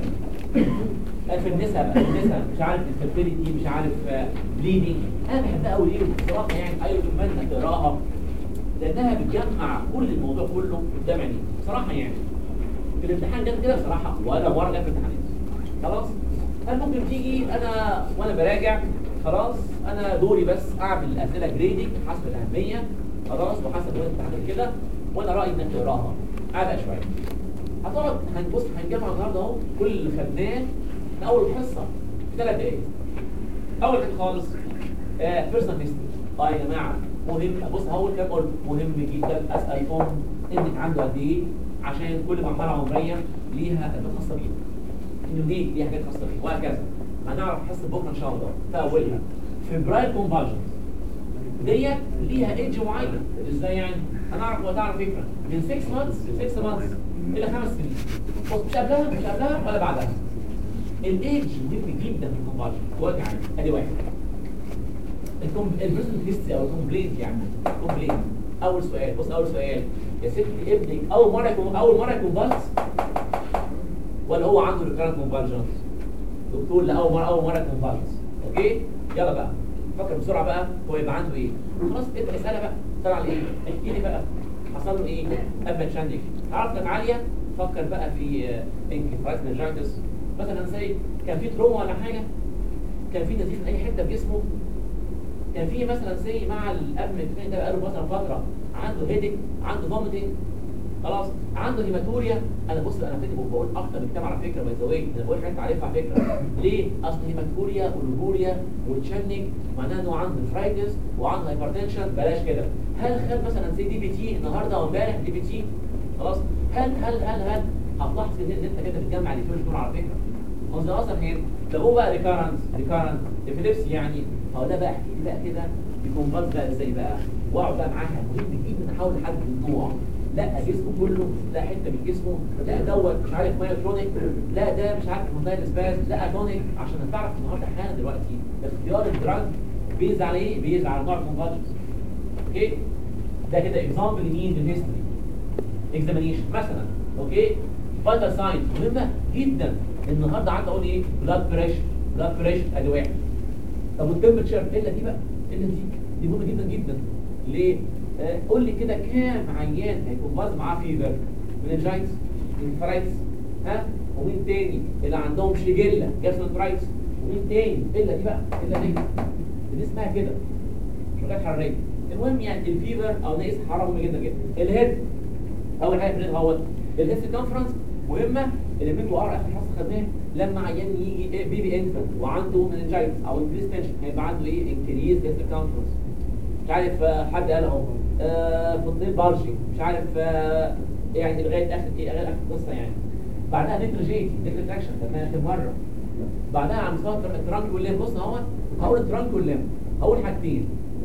في النساء بقى النساء مش عارف انفيرتيليتي مش عارف بليدنج انا بحبها قوي ليه بصراحه يعني ايوه اتمنى تقراها لانها بتجمع كل الموضوع كله قدام عينيك بصراحه يعني في الامتحان جت كده بصراحه ولا مره جت في الامتحانات خلاص هل ممكن تيجي انا وانا براجع خلاص انا دوري بس اعمل الاسئله جريدنج حسب الاهميه خلاص وحسب وين الامتحان كده وانا رايي انك تقراها ابقى شويه هتقعد هنبص هنجمع النهارده اهو كل اللي خدناه من اول الحصه في ثلاث دقايق اول حاجه خالص بيرسونال هيستوري اه يا جماعه مهم بص اول كلام قلت مهم جدا اسال ام ابنك عنده قد ايه عشان كل مرحله عمريه ليها حاجات خاصه بيها انه دي ليها حاجات خاصه بيها وهكذا هنعرف حصه بكره ان شاء الله في اولها فبراير كونفرجنس ديت ليها ايدج معين ازاي يعني هنعرف وتعرف فكره من 6 مانثs 6 مانثs الى خمس سنين بص مش قبلها مش قبلها ولا بعدها الايدج مهم جدا في الكونفرجن وجع ادي واحد البريزنت هيستوري او الكومبلينت يعني كومبلينت اول سؤال بص اول سؤال يا ست ابنك اول مره يكون اول مره يكون بلس ولا هو عنده ريكارنت كونفرجنس دكتور لا اول مره اول مره يكون بلس اوكي يلا بقى فكر بسرعه بقى هو يبقى عنده ايه خلاص ابدا اسالها بقى اسال على ايه احكي لي بقى حصل له ايه قبل تشانجك عرفت كانت عاليه فكر بقى في انكفايت نيرجايتس مثلا زي كان في تروما ولا حاجه كان في نزيف من اي حته في جسمه كان في مثلا زي مع الابن الاثنين ده بقاله مثلا فتره عنده هيدك عنده فوميتنج خلاص عنده هيماتوريا انا بص انا فاتي بقول اكتر من كتاب على فكره باي ذا انا بقول حاجات عارفها على فكره ليه اصل هيماتوريا ولوجوريا وتشنج معناه انه عنده فرايتس وعنده هايبرتنشن بلاش كده هل خد مثلا زي دي بي تي النهارده او امبارح دي بي تي خلاص هل هل هل هل هتلاحظ ان انت كده بتجمع الاثنين دول على فكره قصدي اصلا فين ده هو بقى ريكارنس ريكارنت افيليبسي يعني هو ده بقى احكي لي بقى كده يكون بقى بقى ازاي بقى واقعد بقى معاها مهم جدا احاول احدد النوع لا جسمه كله لا حته من جسمه لا دوت مش عارف مايوترونيك لا ده مش عارف مونتايل سباز لا اتونيك عشان تعرف النهارده حالا دلوقتي اختيار الدراج بيز على ايه؟ بيز على نوع الكونفرجنس اوكي ده كده اكزامبل لمين للهيستوري اكزامينيشن مثلا اوكي فايتال ساينز مهمه جدا النهارده عندي اقول ايه بلاد بريشر بلاد بريشر ادي واحد طب والتمبرتشر الا دي بقى الا دي دي مهمه جدا جدا ليه آه قول لي كده كام عيان هيكون باظ معاه فيفر مننجايتس انفرايتس ها ومين تاني اللي عندهم شيجيلا جاسترونترايتس ومين تاني الا دي بقى الا دي دي اسمها كده شغلات حراريه المهم يعني الفيفر او نقيس حراره مهمه جدا جدا الهيد اول حاجه في الهيد هو الهيد كونفرنس مهمه اللي من ار اخر حصه خدناه لما عيان يجي بيبي انفنت وعنده مننجايتس او انكريز تنشن هيبقى عنده ايه انكريز هيد كونفرنس مش عارف حد قال اهو آه فضلين بارجي مش عارف آه يعني لغايه اخر ايه لغايه اخر القصه يعني بعدها نيتروجيتي نيتروجيشن خدناها اخر مره بعدها على مستوى الترانك والليم بص اهو هقول الترانك والليم هقول حاجتين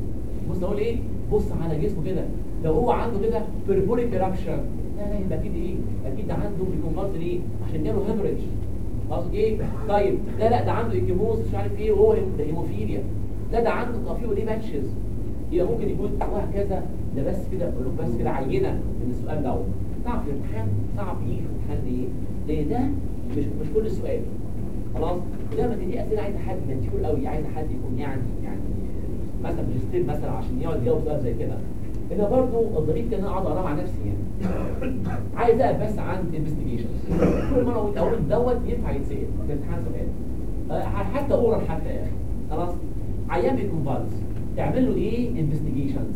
بص اقول ايه بص على جسمه كده لو هو عنده كده بيربوريك ايرابشن لا لا يبقى اكيد ايه اكيد ده عنده بيكون قصد ايه عشان جاله هيموريدج قصد ايه طيب لا لا ده عنده ايكيموز مش عارف ايه وهو ده هيموفيليا لا ده عنده كافيه وليه باتشز يبقى ممكن يكون وهكذا ده بس كده بقول لك بس كده عينه من السؤال دوت صعب في الامتحان صعب يجي في الامتحان ليه؟ لان ده مش مش كل السؤال خلاص ولما دي اسئله عايزه حد مجهول قوي عايزه حد يكون يعني يعني مثلا ماجستير مثلا عشان يقعد يجاوب سؤال زي كده انا برضه الضريب كان انا اقعد اقرا مع نفسي يعني عايز اقف بس عن انفستيجيشنز كل مره قلت اقول دوت ينفع يتسال في امتحان سؤال آه، حتى اورال حتى يا اخي خلاص عيان بيكونفالس تعمل له ايه انفستيجيشنز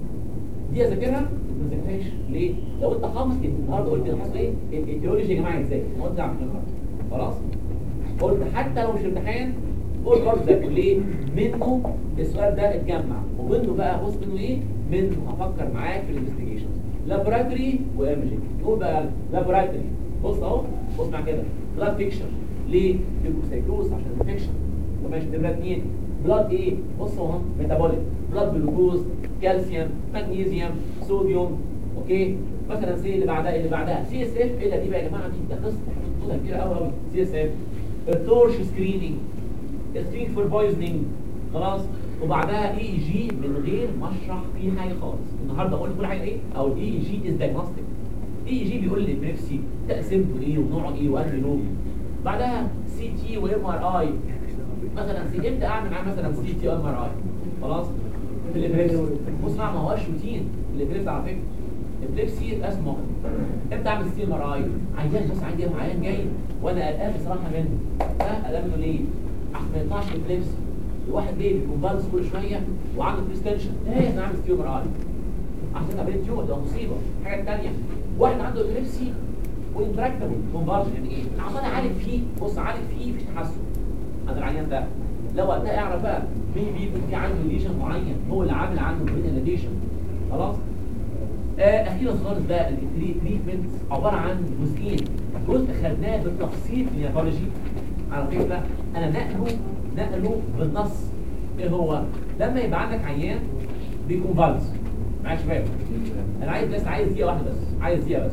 دي اذاكرها ما ذاكرهاش ليه؟ لو انت حافظ كده النهارده قلت انا حاسس ايه؟ التيولوجي يا جماعه ازاي؟ ما قلت اعمل النهارده خلاص؟ قلت حتى لو مش امتحان قول برضه ذاكر ليه؟ منه السؤال ده اتجمع ومنه بقى بص منه ايه؟ منه هفكر معاك في الانفستيجيشن لابوراتوري وايمجنج نقول بقى لابوراتوري بص اهو بص مع كده بلاد بيكشر ليه؟ ليكوسايتوس عشان انفكشن وماشي نمره اثنين بلاد ايه؟ بص اهو ميتابوليك بلاد جلوكوز كالسيوم مغنيسيوم صوديوم اوكي مثلا سي اللي بعدها اللي بعدها سي اس اف الا دي بقى يا جماعه دي ده قصه خطوطها كبيره قوي قوي سي اس اف التورش سكريننج سكرين فور بويزنينج خلاص وبعدها اي اي جي من غير ما اشرح فيه حاجه خالص النهارده اقول كل حاجه ايه او الاي اي جي از دايجنوستيك اي اي جي بيقول لي الابريبسي تقسيمته ايه ونوعه ايه وانهي لون بعدها سي تي وام ار اي مثلا سي امتى اعمل معاه مثلا سي تي ام ار اي خلاص في الابريبسي بص ما هوش روتين الابريبسي على فكره الابريبسي اسمه امتى اعمل سي ام ار اي عيان بص عندي عيان جاي وانا قلقان بصراحه منه ها قلقان منه ليه عشان ما يطلعش ابريبسي الواحد ليه بيكون بالانس كل شويه وعنده بريستنشن لازم اعمل سي ام ار اي عشان قابلت تيومر ده مصيبه الحاجه الثانيه واحد عنده ابريبسي وانتراكتبل كونفرجن يعني ايه انا عمال اعالج فيه بص اعالج فيه مفيش تحسن عند العيان ده لو وقتها اعرف بقى مين بيكون في عنده ليشن معين هو اللي عامل عنده برين ليشن خلاص آه اخيرا خالص بقى التريتمنت عباره عن جزئين جزء خدناه بالتفصيل في النياتولوجي على فكره انا نقله نقله بالنص ايه هو لما يبقى عندك عيان بيكونفالس معايا يا شباب انا عايز بس عايز دقيقه واحده بس عايز دقيقه بس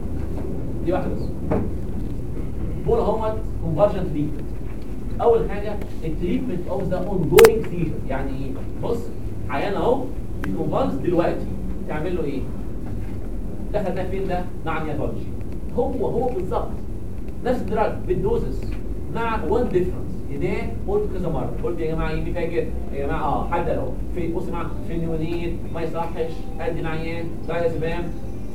دي واحده بس بقول اهوت كونفرجن تريتمنت اول حاجه التريتمنت اوف ذا اون جوينج سيجر يعني ايه بص عيان اهو بيكونفالس دلوقتي تعمل له ايه ده خدناه فين ده مع النياتولوجي هو هو بالظبط نفس الدراج بالدوزس مع وان ديفرنس هناك قلت كذا مره قلت يا جماعه يمي فاكر يا جماعه اه حد اهو في بص معاه في النيونين ما يصحش قد العيان دايزبام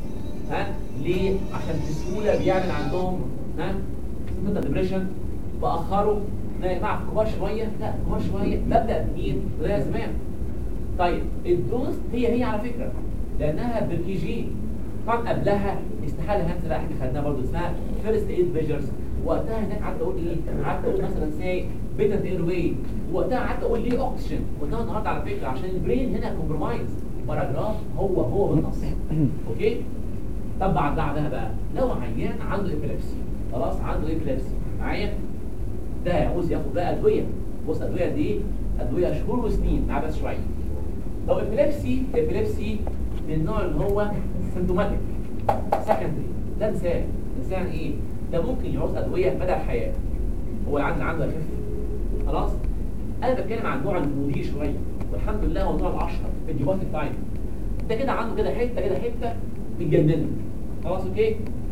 ها ليه عشان بسهوله بيعمل عندهم ها سنتر ديبريشن باخره لا يا جماعه كبار شويه لا كبار شويه ببدا بمين دايزبام طيب الدوز هي هي على فكره لانها بالكي جي طبعا قبلها استحاله هنسى بقى احنا خدناها برضه اسمها فيرست ايد ميجرز وقتها هناك قعدت اقول ايه؟ قعدت اقول مثلا ساي بيتا اير واي وقتها قعدت اقول ليه اوكسجين قلنا النهارده على فكره عشان البرين هنا كومبرومايز باراجراف هو هو بالنص اوكي؟ طب بعد بعدها بقى لو عيان عنده ابيليبسي خلاص عنده ابيليبسي معايا ده يعوز ياخد بقى ادويه بص ادويه دي ادويه شهور وسنين مع بس شويه لو ابيليبسي ابيليبسي من النوع اللي هو سيمتوماتيك سكندري ده مثال مثال ايه ده ممكن يعوز ادويه مدى الحياه هو عنده عنده يخف خلاص انا بتكلم عن النوع المودي شويه والحمد لله هو النوع الاشهر في الديبوتيك تايم ده كده عنده كده حته كده حته متجننه خلاص اوكي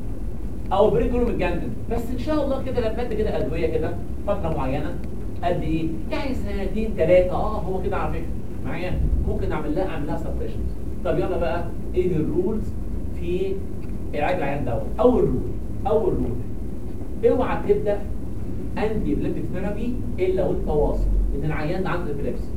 او البرين كله متجنن بس ان شاء الله كده لما ادي كده ادويه كده فتره معينه قد ايه يعني سنتين ثلاثه اه هو كده على فكره معايا ممكن اعمل لها اعمل لها سبريشن طب يلا بقى ايه الرولز في علاج العيان دوت اول رول اول رول اوعى تبدا انتي ابليبتيك ثيرابي الا وانت واثق ان العيان ده عنده ابيليبسي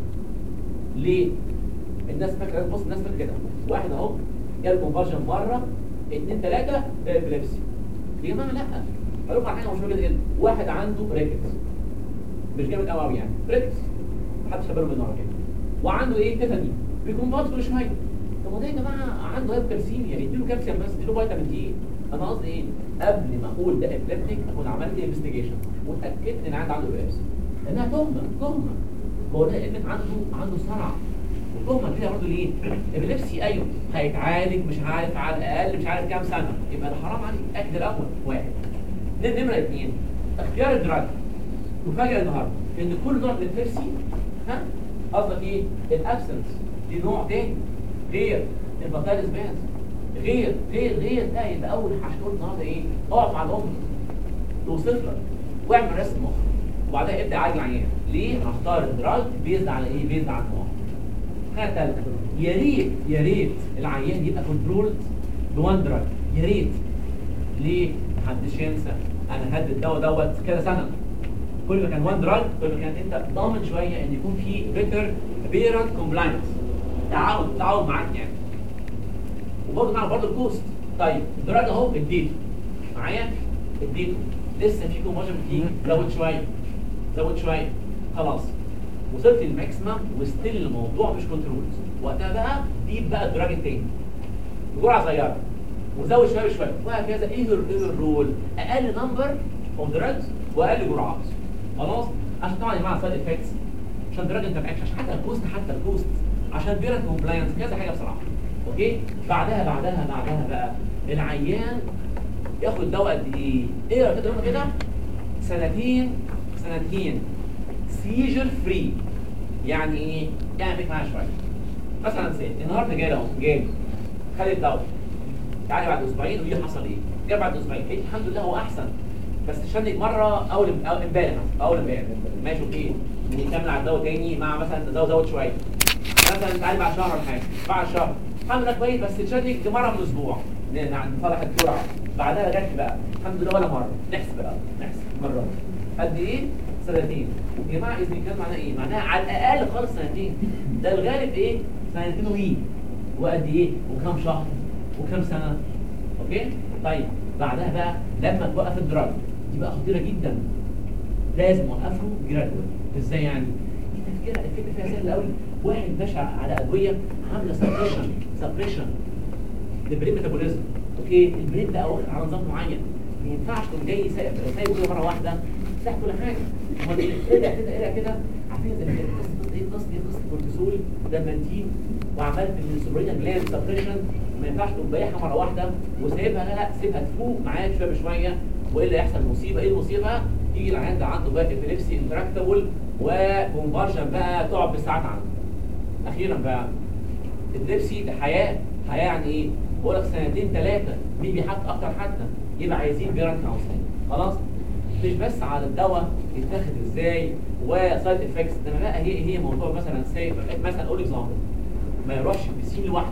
ليه الناس فاكره بص الناس فاكره كده واحد اهو جاب كونفرجن مره اثنين ثلاثه ده ابيليبسي يا جماعه لا اقول لكم على حاجه مش كده جدا واحد عنده ريكتس مش جامد قوي قوي يعني ريكتس محدش خد باله منه على كده وعنده ايه تيتاني بيكون فاضي كل شويه طب ما ده يا جماعه عنده هايبوكالسيميا يديله كالسيوم بس يديله فيتامين دي انا قصدي ايه قبل ما اقول ده ابليبتيك اكون عملت انفستيجيشن واتاكدت ان عنده عنده ابليبسي لانها تهمه تهمه هو ده ابنك عنده عنده صرع والتهمه كده برضه ليه؟ ابليبسي ايوه هيتعالج مش عارف على الاقل مش عارف كام سنه يبقى ده حرام عليك اكد الاول واحد نمره اثنين اختيار الدراج تفاجئ النهارده ان كل نوع من الابليبسي ها قصدك ايه؟ الابسنس دي نوع تاني غير البطارس باز غير غير غير ده يبقى اول حاجه تقول النهارده ايه؟ اقعد مع الام توصف لك واعمل رسم مخ وبعدها ابدا عالج العيان ليه؟ هختار الدراج بيزد على ايه؟ بيزد على النوع الحاجه الثالثه يا ريت يا ريت العيان يبقى كنترولد بوان دراج يا ريت ليه؟ محدش ينسى انا هدي الدواء دوت كذا سنه كل ما كان وان دراج كل ما كان انت ضامن شويه ان يكون في بيتر بيرنت كومبلاينس تعاون تعاون معاك يعني وبرضه معنا برضه الكوست طيب الدراج اهو اديته معايا اديته لسه في كومباشن فيه زود شويه زود شويه خلاص وصلت للماكسيمم وستيل الموضوع مش كنترول وقتها بقى ديب بقى الدراج التاني بجرعه صغيره وزود شويه بشويه وهكذا ايه ال- ايه الرول اقل نمبر اوف دراجز واقل جرعات خلاص عشان طبعا يا جماعه سايد افكتس عشان دراج انت معكش عشان حتى الكوست حتى الكوست عشان بيرنت كومبلاينس كذا حاجه بصراحه اوكي بعدها بعدها بعدها بقى العيان ياخد دواء قد ايه؟ ايه يا كده كده سنتين سنتين سيجر فري يعني ايه؟ يعني فيك معايا شويه مثلا زي النهارده جاي اهو جاي خد الدواء تعالى بعد اسبوعين ويجي حصل ايه؟ جه بعد اسبوعين إيه الحمد لله هو احسن بس شنك مره اول أو امبارح مثلا اول امبارح ماشي اوكي نكمل على الدواء تاني مع مثلا الدواء زود شويه مثلا تعالى بعد شهر ولا حاجه بعد شهر الحمد لله كويس بس تشنك مره في الاسبوع ن- نصلح الجرعه بعدها جت بقى الحمد لله ولا مره نحسب بقى نحسب مره قد ايه؟ سنتين يا جماعه اذا كان معناه ايه؟ معناها على الاقل خالص سنتين ده الغالب ايه؟ سنتين وي وقد ايه؟ وكم شهر؟ وكم سنه؟ اوكي؟ طيب بعدها بقى لما توقف الدراج دي بقى خطيره جدا لازم اوقفه جرادوال ازاي يعني؟ دي تفكير الفكره فيها سهل قوي واحد ماشي على ادويه عامله سبريشن سبريشن للبرين ميتابوليزم اوكي البرين ده واخد على نظام معين ما ينفعش تقوم جاي سايب سايب كل مره واحده تفتح كل حاجه امال إيه؟ ارجع كده ارجع كده عارفين زي كده قصه ايه قصه ايه قصه الكورتيزول لامانتين وعملت السوبرينال جلاند سبريشن ما ينفعش تقوم بايعها مره واحده وسايبها لا لا سيبها تفوق معاك شويه بشويه والا يحصل مصيبه ايه المصيبه؟ يجي العيان ده عنده بقى ابيليبسي انتراكتابل وكونفرجن بقى تقعد بالساعات عنده اخيرا بقى الدبسي ده حياه حياه يعني ايه؟ بقول لك سنتين ثلاثه بيبي حتى اكتر حتى يبقى عايزين بيرنت كونسلنج خلاص؟ مش بس على الدواء يتاخد ازاي وسايد افكتس ده بقى هي هي موضوع مثلا سي مثلا اقول اكزامبل ما يروحش بسين لوحده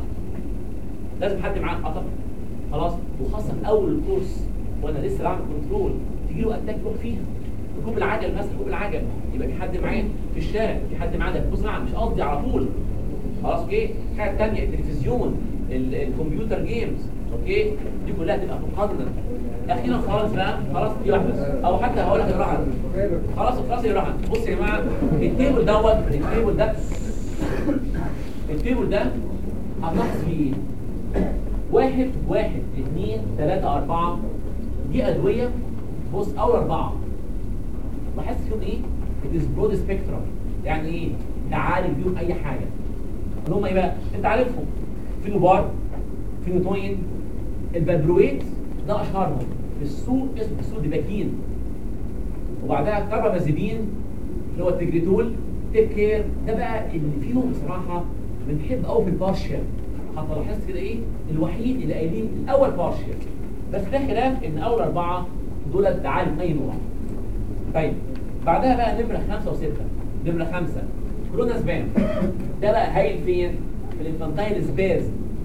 لازم حد معاه خطر خلاص وخاصه في اول الكورس وانا لسه بعمل كنترول تيجي له اتاك يروح فيها ركوب العجل مثلا ركوب العجل يبقى في حد معاه في الشارع في حد معاه ده بص معاه مش قصدي على طول خلاص اوكي الحاجه الثانيه التلفزيون ال- الكمبيوتر جيمز اوكي دي كلها تبقى مقارنه اخيرا خلاص بقى خلاص دي واحده بس او حتى هقول لك الراحه خلاص خلاص يا راحه بص يا جماعه التيبل دوت التيبل ده التيبل ده هنلاحظ فيه ايه؟ واحد واحد اثنين ثلاثة أربعة دي أدوية بص أول أربعة لاحظت فيهم إيه؟ it is broad spectrum يعني إيه؟ تعالج بيهم أي حاجة اللي هم إيه بقى؟ أنت عارفهم فينوبار فينوتوين البابرويت ده أشهرهم في السوق اسمه في السوق ديباكين وبعدها كاربامازيبين اللي هو التجريتول تيك كير ده بقى اللي فيهم بصراحة بنحب قوي في البارشل حتى لاحظت كده ايه الوحيد اللي قايلين الاول بارشل بس ده خلاف ان اول اربعه دول تعالج اي نوع طيب بعدها بقى نمره خمسه وسته نمره خمسه كورونا سبام ده بقى هايل فين؟ في الانفانتايل سباز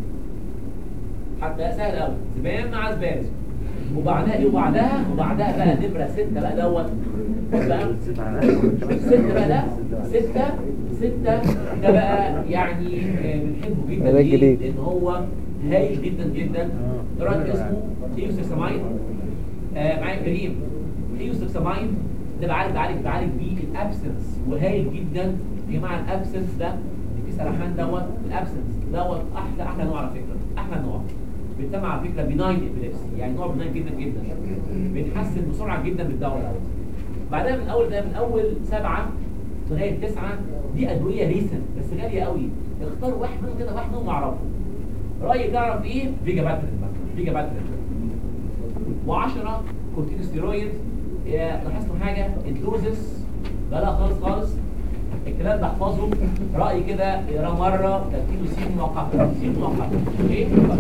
حتى سهل قوي سبام مع سباز وبعدها ايه وبعدها وبعدها بقى نمره سته بقى دوت بص بقى ستة بقى ده ستة ستة ده بقى يعني آه، بنحبه جدا ده ليه؟ الجديد. لأن هو هايل جدا جدا دراج اسمه هيوسكساماين آه معايا كريم هيوسكساماين ده بعالج بعالج بعالج بيه الابسنس وهايل جدا يا جماعة الابسنس ده اللي فيه سرحان دوت الابسنس دوت احلى احلى نوع على فكرة احلى نوع بيتم على فكرة بناين ابيليبسي يعني نوع بناين جدا جدا بيتحسن بسرعة جدا بالدواء دوت بعدها من اول ده من اول سبعة لغاية تسعة دي أدوية ريسنت بس غالية قوي اختار واحد منهم كده واحد منهم اعرفه رأيي تعرف ايه فيجا باترين بقى فيجا باترين و10 كورتيكوستيرويد يا- لاحظتوا حاجة الدوزس لا لا خالص خالص الكلام ده احفظه رأيي كده اقراه مرة ترتيبه سين مؤقتا سين مؤقتا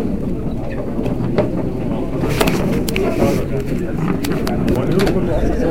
اوكي